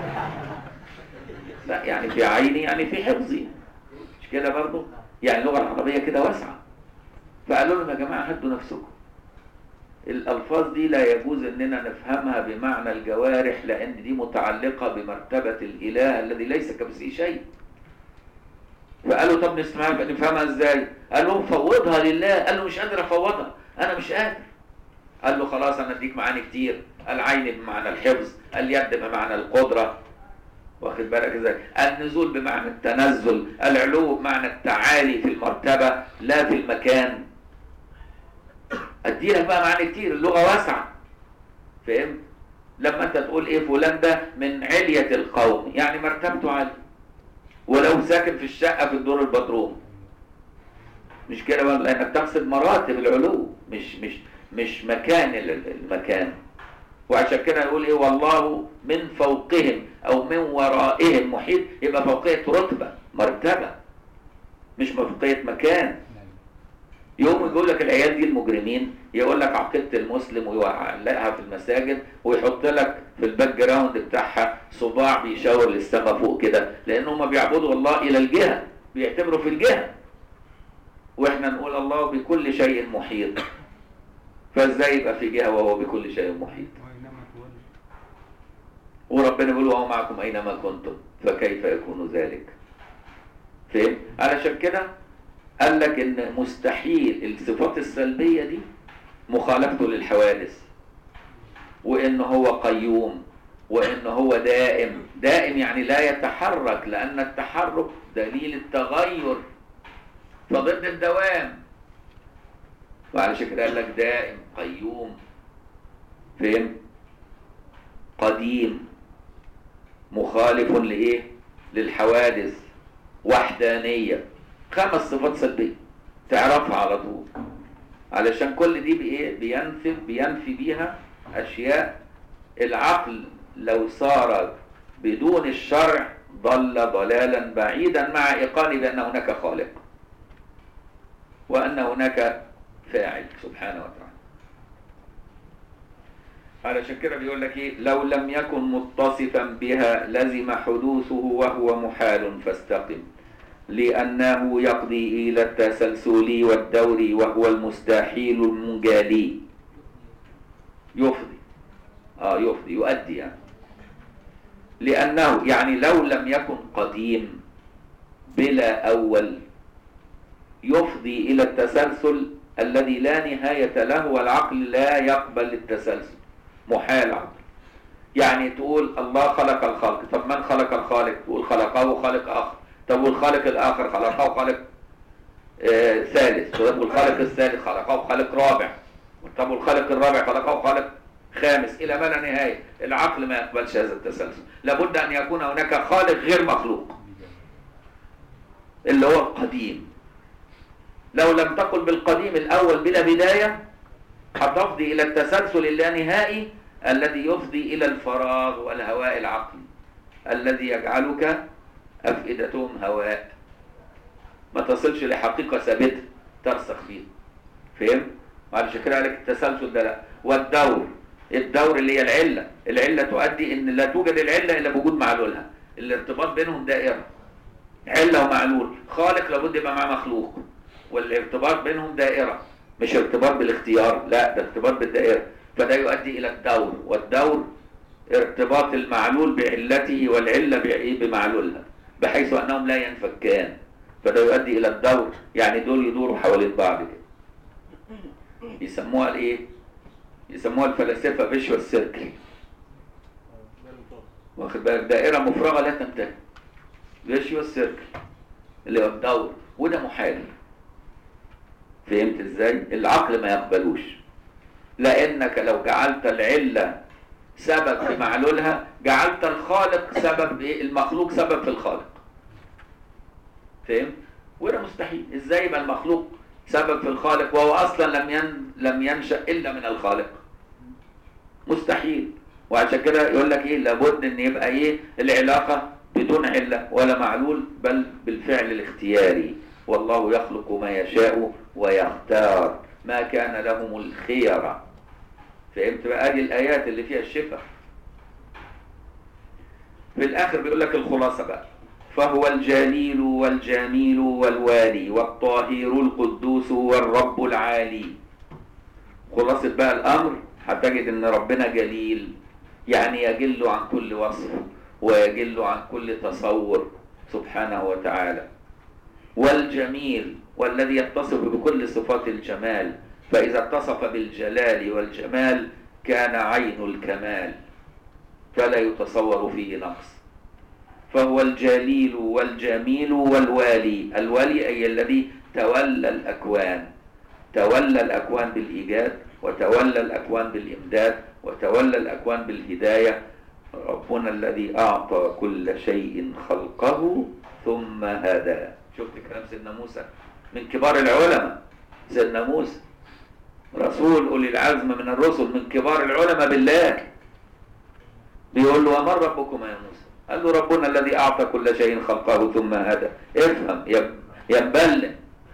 لا يعني في عيني يعني في حفظي مش كده برضو يعني اللغة العربية كده واسعة فقالوا لهم يا جماعة هدوا نفسكم الألفاظ دي لا يجوز أننا نفهمها بمعنى الجوارح لأن دي متعلقة بمرتبة الإله الذي ليس كمثله شيء فقالوا طب نسمع نفهمها ازاي قال لهم فوضها لله قال له مش قادر افوضها انا مش قادر قال له خلاص انا اديك معاني كتير العين بمعنى الحفظ اليد بمعنى القدره واخد بالك ازاي النزول بمعنى التنزل العلو بمعنى التعالي في المرتبه لا في المكان ادي لك بقى معاني كتير اللغه واسعه فهمت لما انت تقول ايه فلان ده من عليه القوم يعني مرتبته عاليه ولو ساكن في الشقه في الدور البدروم مش كده بقى لانك تقصد مراتب العلو مش مش مش مكان ال- المكان وعشان كده يقول ايه والله من فوقهم او من ورائهم محيط يبقى فوقيه رتبه مرتبه مش فوقيه مكان نعم يوم يقول لك العيال دي المجرمين يقول لك عقيده المسلم ويعلقها في المساجد ويحط لك في الباك جراوند بتاعها صباع بيشاور للسما فوق كده لان هم بيعبدوا الله الى الجهه بيعتبروا في الجهه واحنا نقول الله بكل شيء محيط فازاي يبقى في جهه وهو بكل شيء محيط وإنما تولي وربنا بيقول وهو معكم اينما كنتم فكيف يكون ذلك فهم علشان كده قال لك ان مستحيل الصفات السلبيه دي مخالفته للحوادث وان هو قيوم وان هو دائم دائم يعني لا يتحرك لان التحرك دليل التغير فضد الدوام وعلشان كده قال لك دائم قيوم فهم قديم مخالف لايه للحوادث وحدانيه خمس صفات سلبيه تعرفها على طول علشان كل دي بايه بينفي بينفي بيها اشياء العقل لو صار بدون الشرع ضل ضلالا بعيدا مع ايقان بان هناك خالق وان هناك فاعل سبحانه وتعالى علشان كده بيقول لك ايه لو لم يكن متصفا بها لزم حدوثه وهو محال فاستقم لأنه يقضي إلى التسلسل والدور وهو المستحيل المجالي يفضي اه يفضي يؤدي يعني لأنه يعني لو لم يكن قديم بلا أول يفضي إلى التسلسل الذي لا نهاية له والعقل لا يقبل التسلسل محال عقل يعني تقول الله خلق الخلق طب من خلق الخالق تقول خلقه خالق آخر طب والخالق الآخر خلقه خالق آه ثالث طب والخالق الثالث خلقه خالق رابع طب والخالق الرابع خلقه خالق خامس إلى ما لا نهاية العقل ما يقبلش هذا التسلسل لابد أن يكون هناك خالق غير مخلوق اللي هو القديم لو لم تقل بالقديم الأول بلا بداية هتفضي إلى التسلسل اللانهائي الذي يفضي إلى الفراغ والهواء العقلي الذي يجعلك أفئدتهم هواء ما تصلش لحقيقة ثابتة ترسخ فيها فهم؟ وعلشان كده قال لك التسلسل ده لا والدور الدور اللي هي العلة العلة تؤدي ان لا توجد العلة الا بوجود معلولها الارتباط بينهم دائرة علة ومعلول خالق لابد يبقى معاه مخلوق والارتباط بينهم دائرة مش ارتباط بالاختيار لا ده ارتباط بالدائرة فده يؤدي الى الدور والدور ارتباط المعلول بعلته والعلة بإيه؟ بمعلولها بحيث انهم لا ينفكان فده يؤدي الى الدور يعني دول يدوروا حوالين بعض كده يسموها الايه يسموها الفلاسفة فيشوال سيركل واخد بالك دائرة مفرغة لا تنتهي فيشوال سيركل اللي هو الدور وده محال فهمت ازاي العقل ما يقبلوش لانك لو جعلت العلة سبب في معلولها جعلت الخالق سبب ايه المخلوق سبب في الخالق فهمت وده مستحيل ازاي يبقى المخلوق سبب في الخالق وهو اصلا لم ين... لم ينشا الا من الخالق مستحيل وعشان كده يقول لك ايه لابد ان يبقى ايه العلاقه بدون عله ولا معلول بل بالفعل الاختياري والله يخلق ما يشاء ويختار ما كان لهم الخيره فهمت بقى ادي الايات اللي فيها الشفاء في الاخر بيقول لك الخلاصه بقى فهو الجليل والجميل والوالي والطاهر القدوس والرب العالي خلاصة بقى الأمر هتجد إن ربنا جليل يعني يجل عن كل وصف ويجل عن كل تصور سبحانه وتعالى والجميل والذي يتصف بكل صفات الجمال فإذا اتصف بالجلال والجمال كان عين الكمال فلا يتصور فيه نقص فهو الجليل والجميل والوالي الولي أي الذي تولى الأكوان تولى الأكوان بالإيجاد وتولى الأكوان بالإمداد وتولى الأكوان بالهداية ربنا الذي أعطى كل شيء خلقه ثم هدى شفت كلام سيدنا موسى من كبار العلماء سيدنا موسى رسول أولي العزم من الرسل من كبار العلماء بالله بيقول له ومن ربكما يا موسى قال له ربنا الذي أعطى كل شيء خلقه ثم هدى افهم ينبل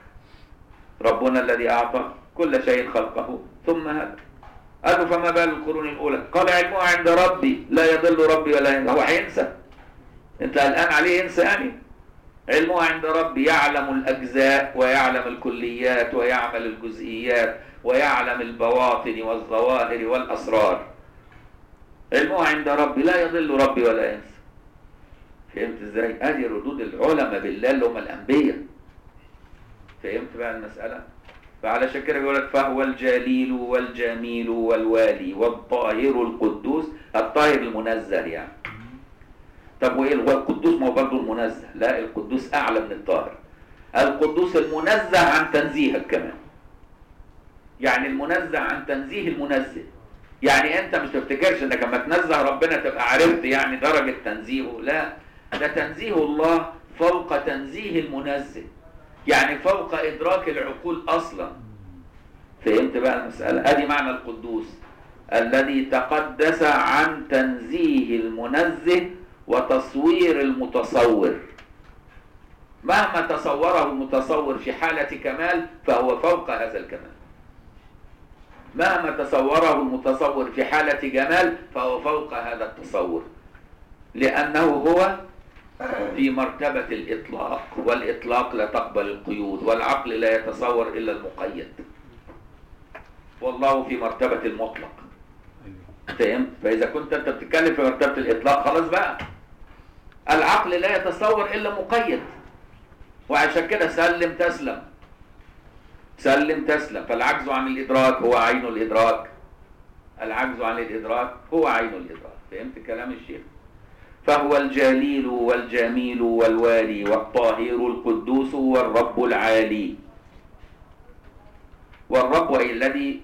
ربنا الذي أعطى كل شيء خلقه ثم هدى قال له فما بال القرون الأولى قال علمها عند ربي لا يضل ربي ولا ينسى هو هينسى انت الآن عليه ينسى يعني علمها عند ربي يعلم الأجزاء ويعلم الكليات ويعمل الجزئيات ويعلم البواطن والظواهر والأسرار علمها عند ربي لا يضل ربي ولا ينسى فهمت ازاي؟ ادي ردود العلماء بالله اللي هم الانبياء. فهمت بقى المسألة؟ فعلشان كده بيقول لك فهو الجليل والجميل والوالي والطاهر القدوس الطاهر المنزه يعني. طب وايه هو القدوس ما هو برضه المنزه، لا القدوس اعلى من الطاهر. القدوس المنزه عن تنزيهك كمان. يعني المنزه عن تنزيه المنزه. يعني انت مش تفتكرش انك لما تنزه ربنا تبقى عرفت يعني درجة تنزيهه، لا ده تنزيه الله فوق تنزيه المنزه يعني فوق إدراك العقول أصلا فهمت بقى المسألة أدي معنى القدوس الذي تقدس عن تنزيه المنزه وتصوير المتصور مهما تصوره المتصور في حالة كمال فهو فوق هذا الكمال مهما تصوره المتصور في حالة جمال فهو فوق هذا التصور لأنه هو في مرتبة الإطلاق والإطلاق لا تقبل القيود والعقل لا يتصور إلا المقيد والله في مرتبة المطلق فهمت؟ فإذا كنت أنت بتتكلم في مرتبة الإطلاق خلاص بقى العقل لا يتصور إلا مقيد وعشان كده سلم تسلم سلم تسلم فالعجز عن الإدراك هو عين الإدراك العجز عن الإدراك هو عين الإدراك فهمت كلام الشيخ فهو الجليل والجميل والوالي والطاهر القدوس والرب العالي والرب أي الذي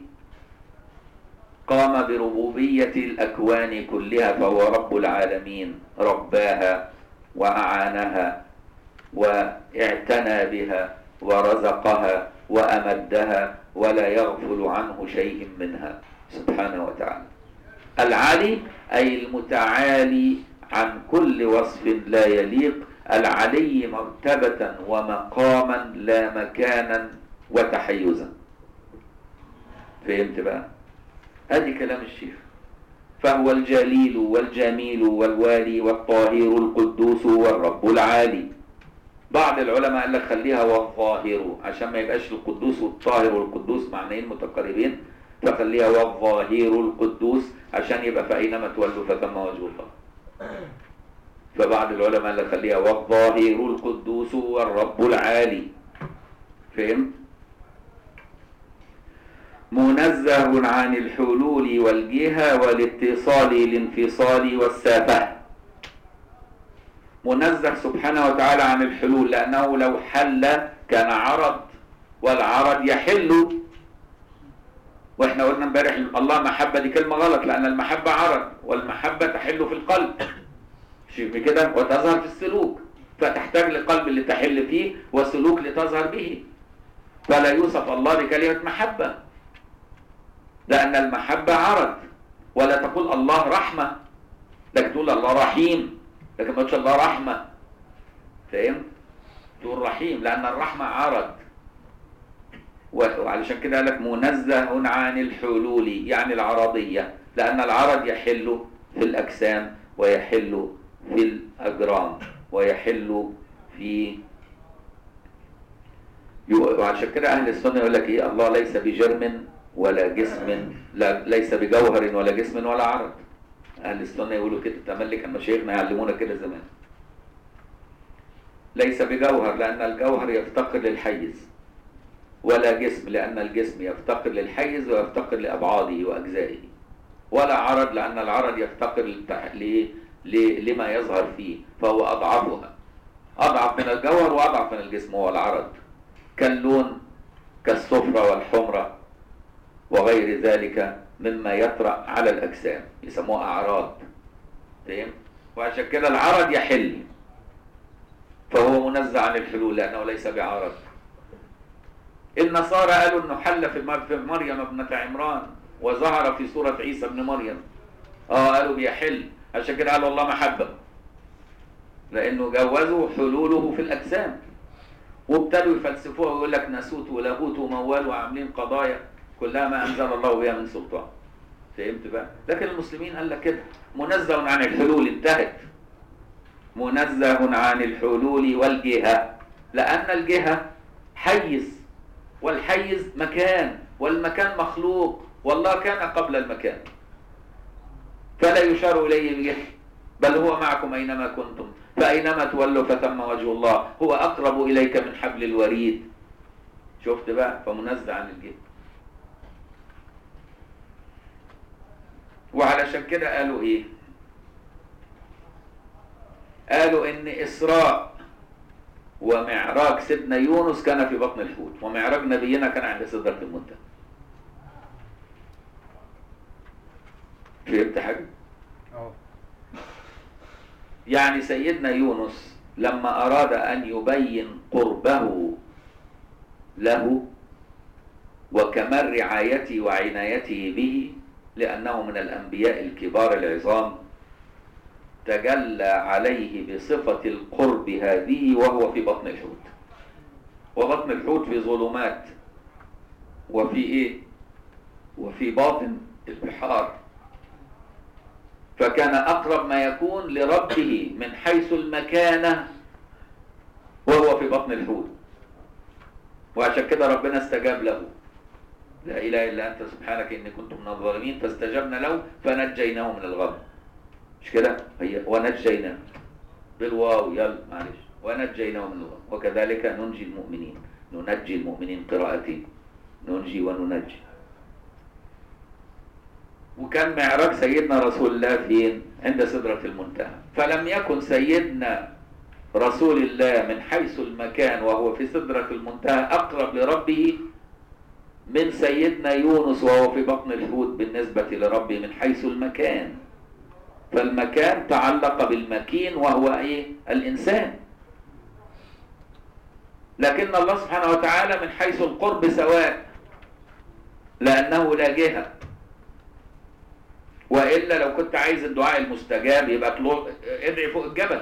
قام بربوبية الأكوان كلها فهو رب العالمين رباها وأعانها واعتنى بها ورزقها وأمدها ولا يغفل عنه شيء منها سبحانه وتعالى العالي أي المتعالي عن كل وصف لا يليق العلي مرتبة ومقاما لا مكانا وتحيزا فهمت بقى ادي كلام الشيخ فهو الجليل والجميل والوالي والطاهر القدوس والرب العالي بعض العلماء قال لك خليها والظاهر عشان ما يبقاش القدوس والطاهر والقدوس معنيين متقاربين فخليها والظاهر القدوس عشان يبقى فأينما تولوا فثم وجه الله فبعض العلماء قال لك خليها والظاهر القدوس والرب العالي فهمت منزه عن الحلول والجهة والاتصال الانفصال والسافة منزه سبحانه وتعالى عن الحلول لأنه لو حل كان عرض والعرض يحل واحنا قلنا امبارح الله محبة دي كلمة غلط لأن المحبة عرض والمحبة تحل في القلب شوف كده وتظهر في السلوك فتحتاج لقلب اللي تحل فيه وسلوك لتظهر به فلا يوصف الله بكلمة محبة لأن المحبة عرض ولا تقول الله رحمة لكن تقول الله رحيم لكن ما تقولش الله رحمة فهمت؟ تقول رحيم لأن الرحمة عرض وعلشان كده قال لك منزه عن الحلول يعني العرضية لأن العرض يحل في الأجسام ويحل في الأجرام ويحل في وعشان كده أهل السنة يقول لك إيه الله ليس بجرم ولا جسم لا ليس بجوهر ولا جسم ولا عرض أهل السنة يقولوا كده تملي كان مشايخنا يعلمونا كده زمان ليس بجوهر لأن الجوهر يفتقر للحيز ولا جسم لأن الجسم يفتقر للحيز ويفتقر لأبعاده وأجزائه ولا عرض لأن العرض يفتقر للتح... ل... ل... لما يظهر فيه فهو أضعفها أضعف من الجوهر وأضعف من الجسم هو العرض كاللون كالصفرة والحمرة وغير ذلك مما يطرأ على الأجسام يسموها أعراض فهم؟ وعشان كده العرض يحل فهو منزع عن الحلول لأنه ليس بعرض النصارى قالوا انه حل في مر- في مريم ابنة عمران وظهر في سورة عيسى ابن مريم اه قالوا بيحل عشان كده قالوا الله محبة لانه جوزوا حلوله في الاجسام وابتدوا يفلسفوها ويقول لك ناسوت ولاهوت وموال وعاملين قضايا كلها ما انزل الله بها من سلطان فهمت بقى لكن المسلمين قال لك كده منزه عن الحلول انتهت منزه عن الحلول والجهة لأن الجهة حيز والحيز مكان والمكان مخلوق والله كان قبل المكان فلا يشار إليه بجهة بل هو معكم أينما كنتم فأينما تولوا فثم وجه الله هو أقرب إليك من حبل الوريد شفت بقى فمنزه عن الجهة وعلشان كده قالوا ايه قالوا ان اسراء ومعراج سيدنا يونس كان في بطن الحوت ومعراج نبينا كان عند سدرة المنتهى فهمت حاجة؟ اه يعني سيدنا يونس لما أراد أن يبين قربه له وكمال رعايته وعنايته به لأنه من الأنبياء الكبار العظام تجلى عليه بصفة القرب هذه وهو في بطن الحوت وبطن الحوت في ظلمات وفي إيه؟ وفي باطن البحار فكان أقرب ما يكون لربه من حيث المكانة وهو في بطن الحوت وعشان كده ربنا استجاب له لا إله إلا أنت سبحانك إني كنت من الظالمين فاستجبنا له فنجيناه من الغم مش كده هي ونجيناه بالواو يلا معلش ونجيناه من الغم وكذلك ننجي المؤمنين ننجي المؤمنين قراءتين ننجي وننجي وكان معراج سيدنا رسول الله فين عند سدرة المنتهى فلم يكن سيدنا رسول الله من حيث المكان وهو في سدرة المنتهى أقرب لربه من سيدنا يونس وهو في بطن الحوت بالنسبة لربه من حيث المكان فالمكان تعلق بالمكين وهو ايه الانسان لكن الله سبحانه وتعالى من حيث القرب سواء لانه لا جهه والا لو كنت عايز الدعاء المستجاب يبقى طلع ادعي فوق الجبل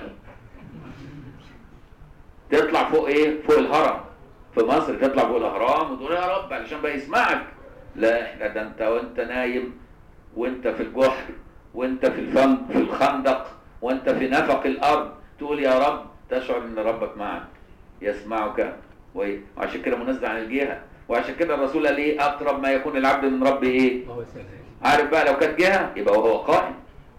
تطلع فوق ايه فوق الهرم في مصر تطلع فوق الاهرام وتقول يا رب علشان بقى يسمعك لا احنا ده انت وانت نايم وانت في الجحر وانت في الفم في الخندق وانت في نفق الارض تقول يا رب تشعر ان ربك معك يسمعك وإيه؟ وعشان كده منزه عن الجهه وعشان كده الرسول قال ايه اقرب ما يكون العبد من ربه ايه الله يسلمك عارف بقى لو كانت جهه يبقى وهو قائم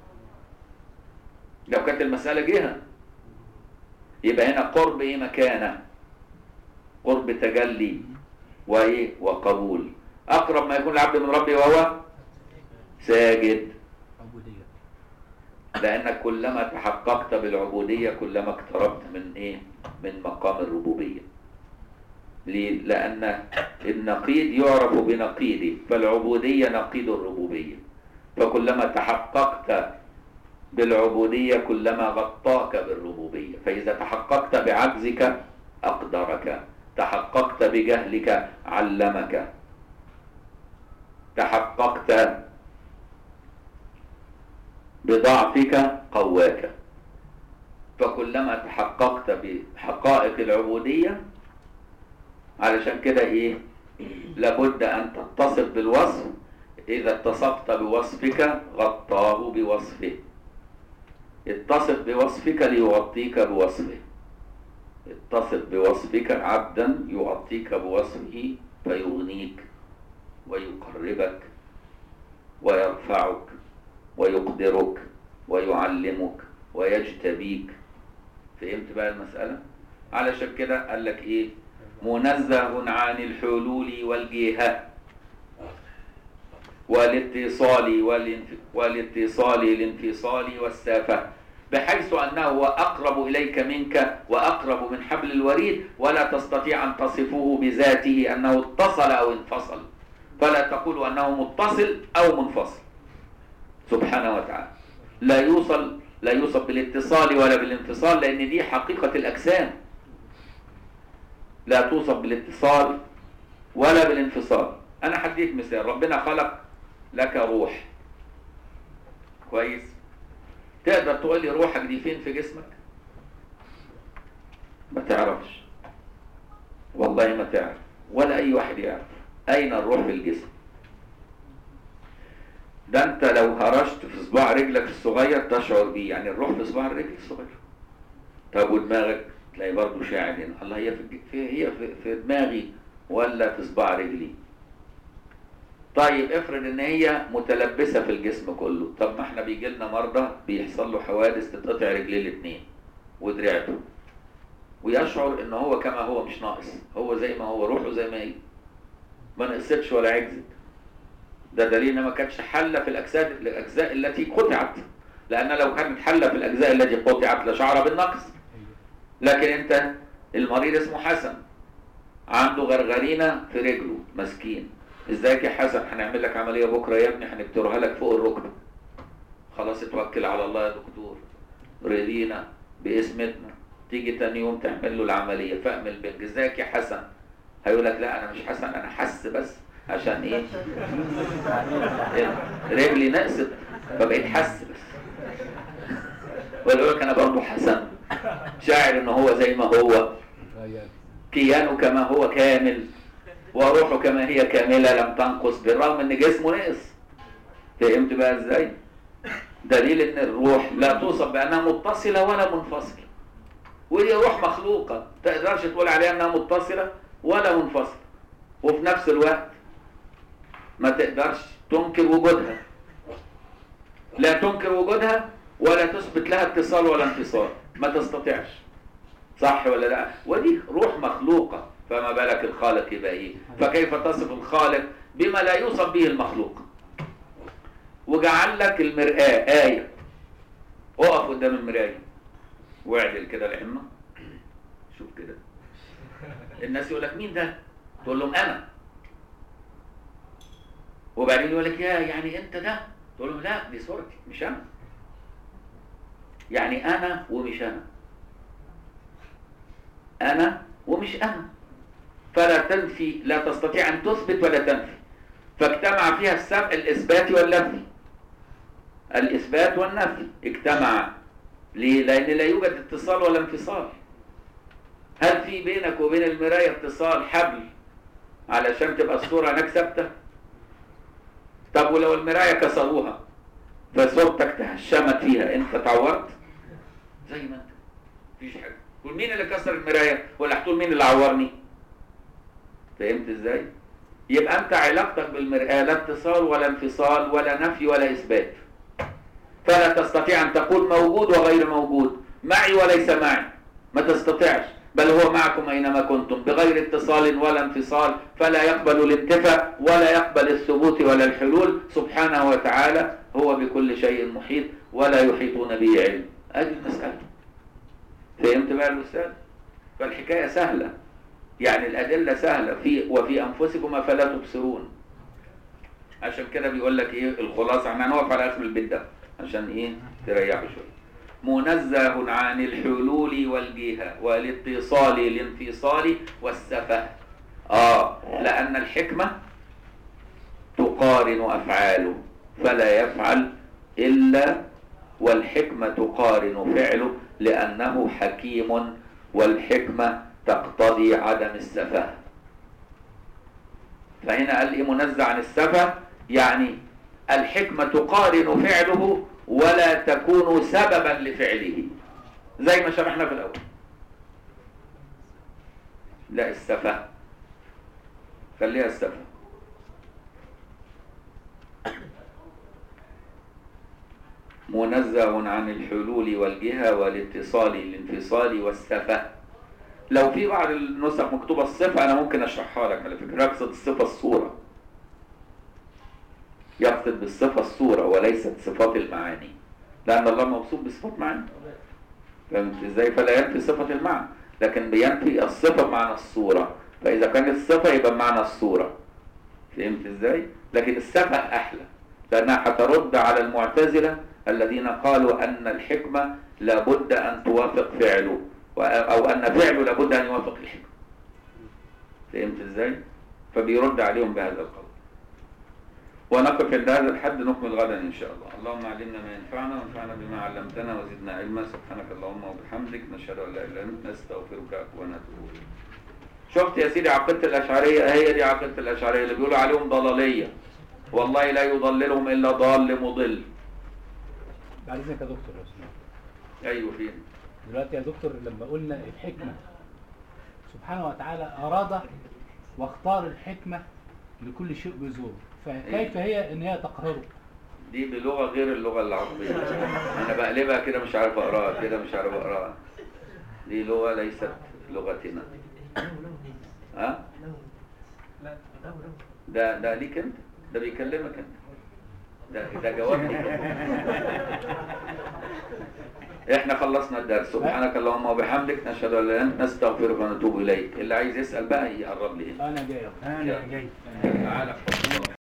لو كانت المساله جهه يبقى هنا قرب ايه مكانه قرب تجلي وايه وقبول أقرب ما يكون العبد من ربه وهو ساجد عبودية لأنك كلما تحققت بالعبودية كلما اقتربت من إيه؟ من مقام الربوبية. ليه؟ لأن النقيض يعرف بنقيضه، فالعبودية نقيض الربوبية. فكلما تحققت بالعبودية كلما غطاك بالربوبية، فإذا تحققت بعجزك أقدرك، تحققت بجهلك علمك، تحققت بضعفك قواك فكلما تحققت بحقائق العبودية علشان كده ايه لابد ان تتصف بالوصف اذا اتصفت بوصفك غطاه بوصفه اتصف بوصفك ليغطيك بوصفه اتصف بوصفك عبدا يغطيك بوصفه فيغنيك ويقربك ويرفعك ويقدرك ويعلمك ويجتبيك فهمت بقى المسألة علشان كده قال لك ايه منزه عن الحلول والجهة والاتصال والانف... والاتصال الانفصال والسافة بحيث أنه هو أقرب إليك منك وأقرب من حبل الوريد ولا تستطيع أن تصفه بذاته أنه اتصل أو انفصل فلا تقول أنه متصل أو منفصل سبحانه وتعالى لا يوصل لا يوصف بالاتصال ولا بالانفصال لأن دي حقيقة الأجسام لا توصف بالاتصال ولا بالانفصال أنا هديك مثال ربنا خلق لك روح كويس تقدر تقول لي روحك دي فين في جسمك ما تعرفش والله ما تعرف ولا أي واحد يعرف أين الروح في الجسم ده انت لو هرشت في صباع رجلك الصغير تشعر بيه يعني الروح في صباع الرجل الصغير طب ودماغك تلاقي برضه شاعر هنا الله هي في, الج- في هي في, في دماغي ولا في صباع رجلي طيب افرض ان هي متلبسه في الجسم كله طب ما احنا بيجي لنا مرضى بيحصل له حوادث تتقطع رجليه الاثنين ودراعته ويشعر ان هو كما هو مش ناقص هو زي ما هو روحه زي ما هي ما نقصتش ولا عجزت ده دليل انها ما كانتش حله في الاجزاء الاجزاء التي قطعت لان لو كانت حله في الاجزاء التي قطعت لشعر بالنقص لكن انت المريض اسمه حسن عنده غرغرينه في رجله مسكين ازيك يا حسن هنعمل لك عمليه بكره يا ابني هنبترها لك فوق الركبه خلاص اتوكل على الله يا دكتور رضينا باسمتنا تيجي تاني يوم تعمل له العمليه فاهم البنج ازيك يا حسن هيقول لك لا انا مش حسن انا حس بس عشان ايه رجلي نقصت فبقيت حس بس ويقول لك انا برضه حسن شاعر ان هو زي ما هو غير كيانه كما هو كامل وروحه كما هي كاملة لم تنقص بالرغم ان جسمه نقص فهمت بقى ازاي دليل ان الروح لا توصف بانها متصلة ولا منفصلة وهي روح مخلوقة تقدرش تقول عليها انها متصلة ولا منفصلة وفي نفس الوقت ما تقدرش تنكر وجودها لا تنكر وجودها ولا تثبت لها اتصال ولا انفصال ما تستطيعش صح ولا لا ودي روح مخلوقة فما بالك الخالق يبقى ايه فكيف تصف الخالق بما لا يوصف به المخلوق وجعل لك المرآة آية اقف قدام المراية واعدل كده العمة شوف كده الناس يقول لك مين ده تقول لهم انا وبعدين يقول لك يا يعني انت ده تقول لهم لا دي صورتي مش انا يعني انا ومش انا انا ومش انا فلا تنفي لا تستطيع ان تثبت ولا تنفي فاجتمع فيها السبع الاثبات والنفي الاثبات والنفي اجتمع ليه لان لا يوجد اتصال ولا انفصال هل في بينك وبين المرايه اتصال حبل علشان تبقى الصوره هناك ثابته طب ولو المرايه كسروها فصورتك تهشمت فيها انت اتعورت زي ما انت مفيش حاجه تقول مين اللي كسر المرايه ولا هتقول مين اللي عورني فهمت ازاي يبقى انت علاقتك بالمرآة لا اتصال ولا انفصال ولا نفي ولا اثبات فلا تستطيع ان تقول موجود وغير موجود معي وليس معي ما تستطيعش بل هو معكم أينما كنتم بغير اتصال ولا انفصال فلا يقبل الانتفاء ولا يقبل الثبوت ولا الحلول سبحانه وتعالى هو بكل شيء محيط ولا يحيطون به علم هذه المسألة فهمت بقى الأستاذ؟ فالحكاية سهلة يعني الأدلة سهلة في وفي أنفسكم أفلا تبصرون عشان كده بيقول لك إيه الخلاصة احنا هنقف على آخر البيت ده عشان إيه تريحوا شوية منزه عن الحلول والجهة والاتصال الانفصال والسفه آه لأن الحكمة تقارن أفعاله فلا يفعل إلا والحكمة تقارن فعله لأنه حكيم والحكمة تقتضي عدم السفه فهنا قال إيه منزه عن السفه يعني الحكمة تقارن فعله ولا تكون سببا لفعله زي ما شرحنا في الأول لا السفه خليها السفه منزه عن الحلول والجهة والاتصال الانفصال والسفه لو في بعض النسخ مكتوبة الصفة أنا ممكن أشرحها لك على فكرة أقصد الصفة الصورة يقصد بالصفة الصورة وليست صفات المعاني لأن الله موصوف بصفات معاني فهمت ازاي فلا ينفي صفة المعنى لكن بينفي الصفة بمعنى الصورة فإذا كانت الصفة يبقى بمعنى الصورة فهمت ازاي لكن السفه أحلى لأنها هترد على المعتزلة الذين قالوا أن الحكمة لابد أن توافق فعله أو أن فعله لابد أن يوافق الحكمة فهمت ازاي فبيرد عليهم بهذا القول ونقف عند هذا الحد نكمل غدا إن شاء الله اللهم علمنا ما ينفعنا وانفعنا بما علمتنا وزدنا علما سبحانك اللهم وبحمدك نشهد أن لا إله إلا أنت نستغفرك ونتوب إليك شفت يا سيدي عقيدة الأشعرية هي دي عقيدة الأشعرية اللي بيقولوا عليهم ضلالية والله لا يضللهم إلا ضال مضل بعد اذنك يا دكتور لو سمحت. أيوه فين دلوقتي يا دكتور لما قلنا الحكمة سبحانه وتعالى أراد واختار الحكمة لكل شيء بزور فكيف هي ان هي تقهره دي بلغة غير اللغة العربية أنا بقلبها كده مش عارف أقراها كده مش عارف أقراها دي لغة ليست لغتنا ها ده ده ليك أنت ده بيكلمك أنت ده ده جواب ليك احنا خلصنا الدرس سبحانك اللهم وبحمدك نشهد ان لا اله الا انت نستغفرك ونتوب اليك اللي عايز يسال بقى يقرب لي هنا انا جاي انا جاي تعالى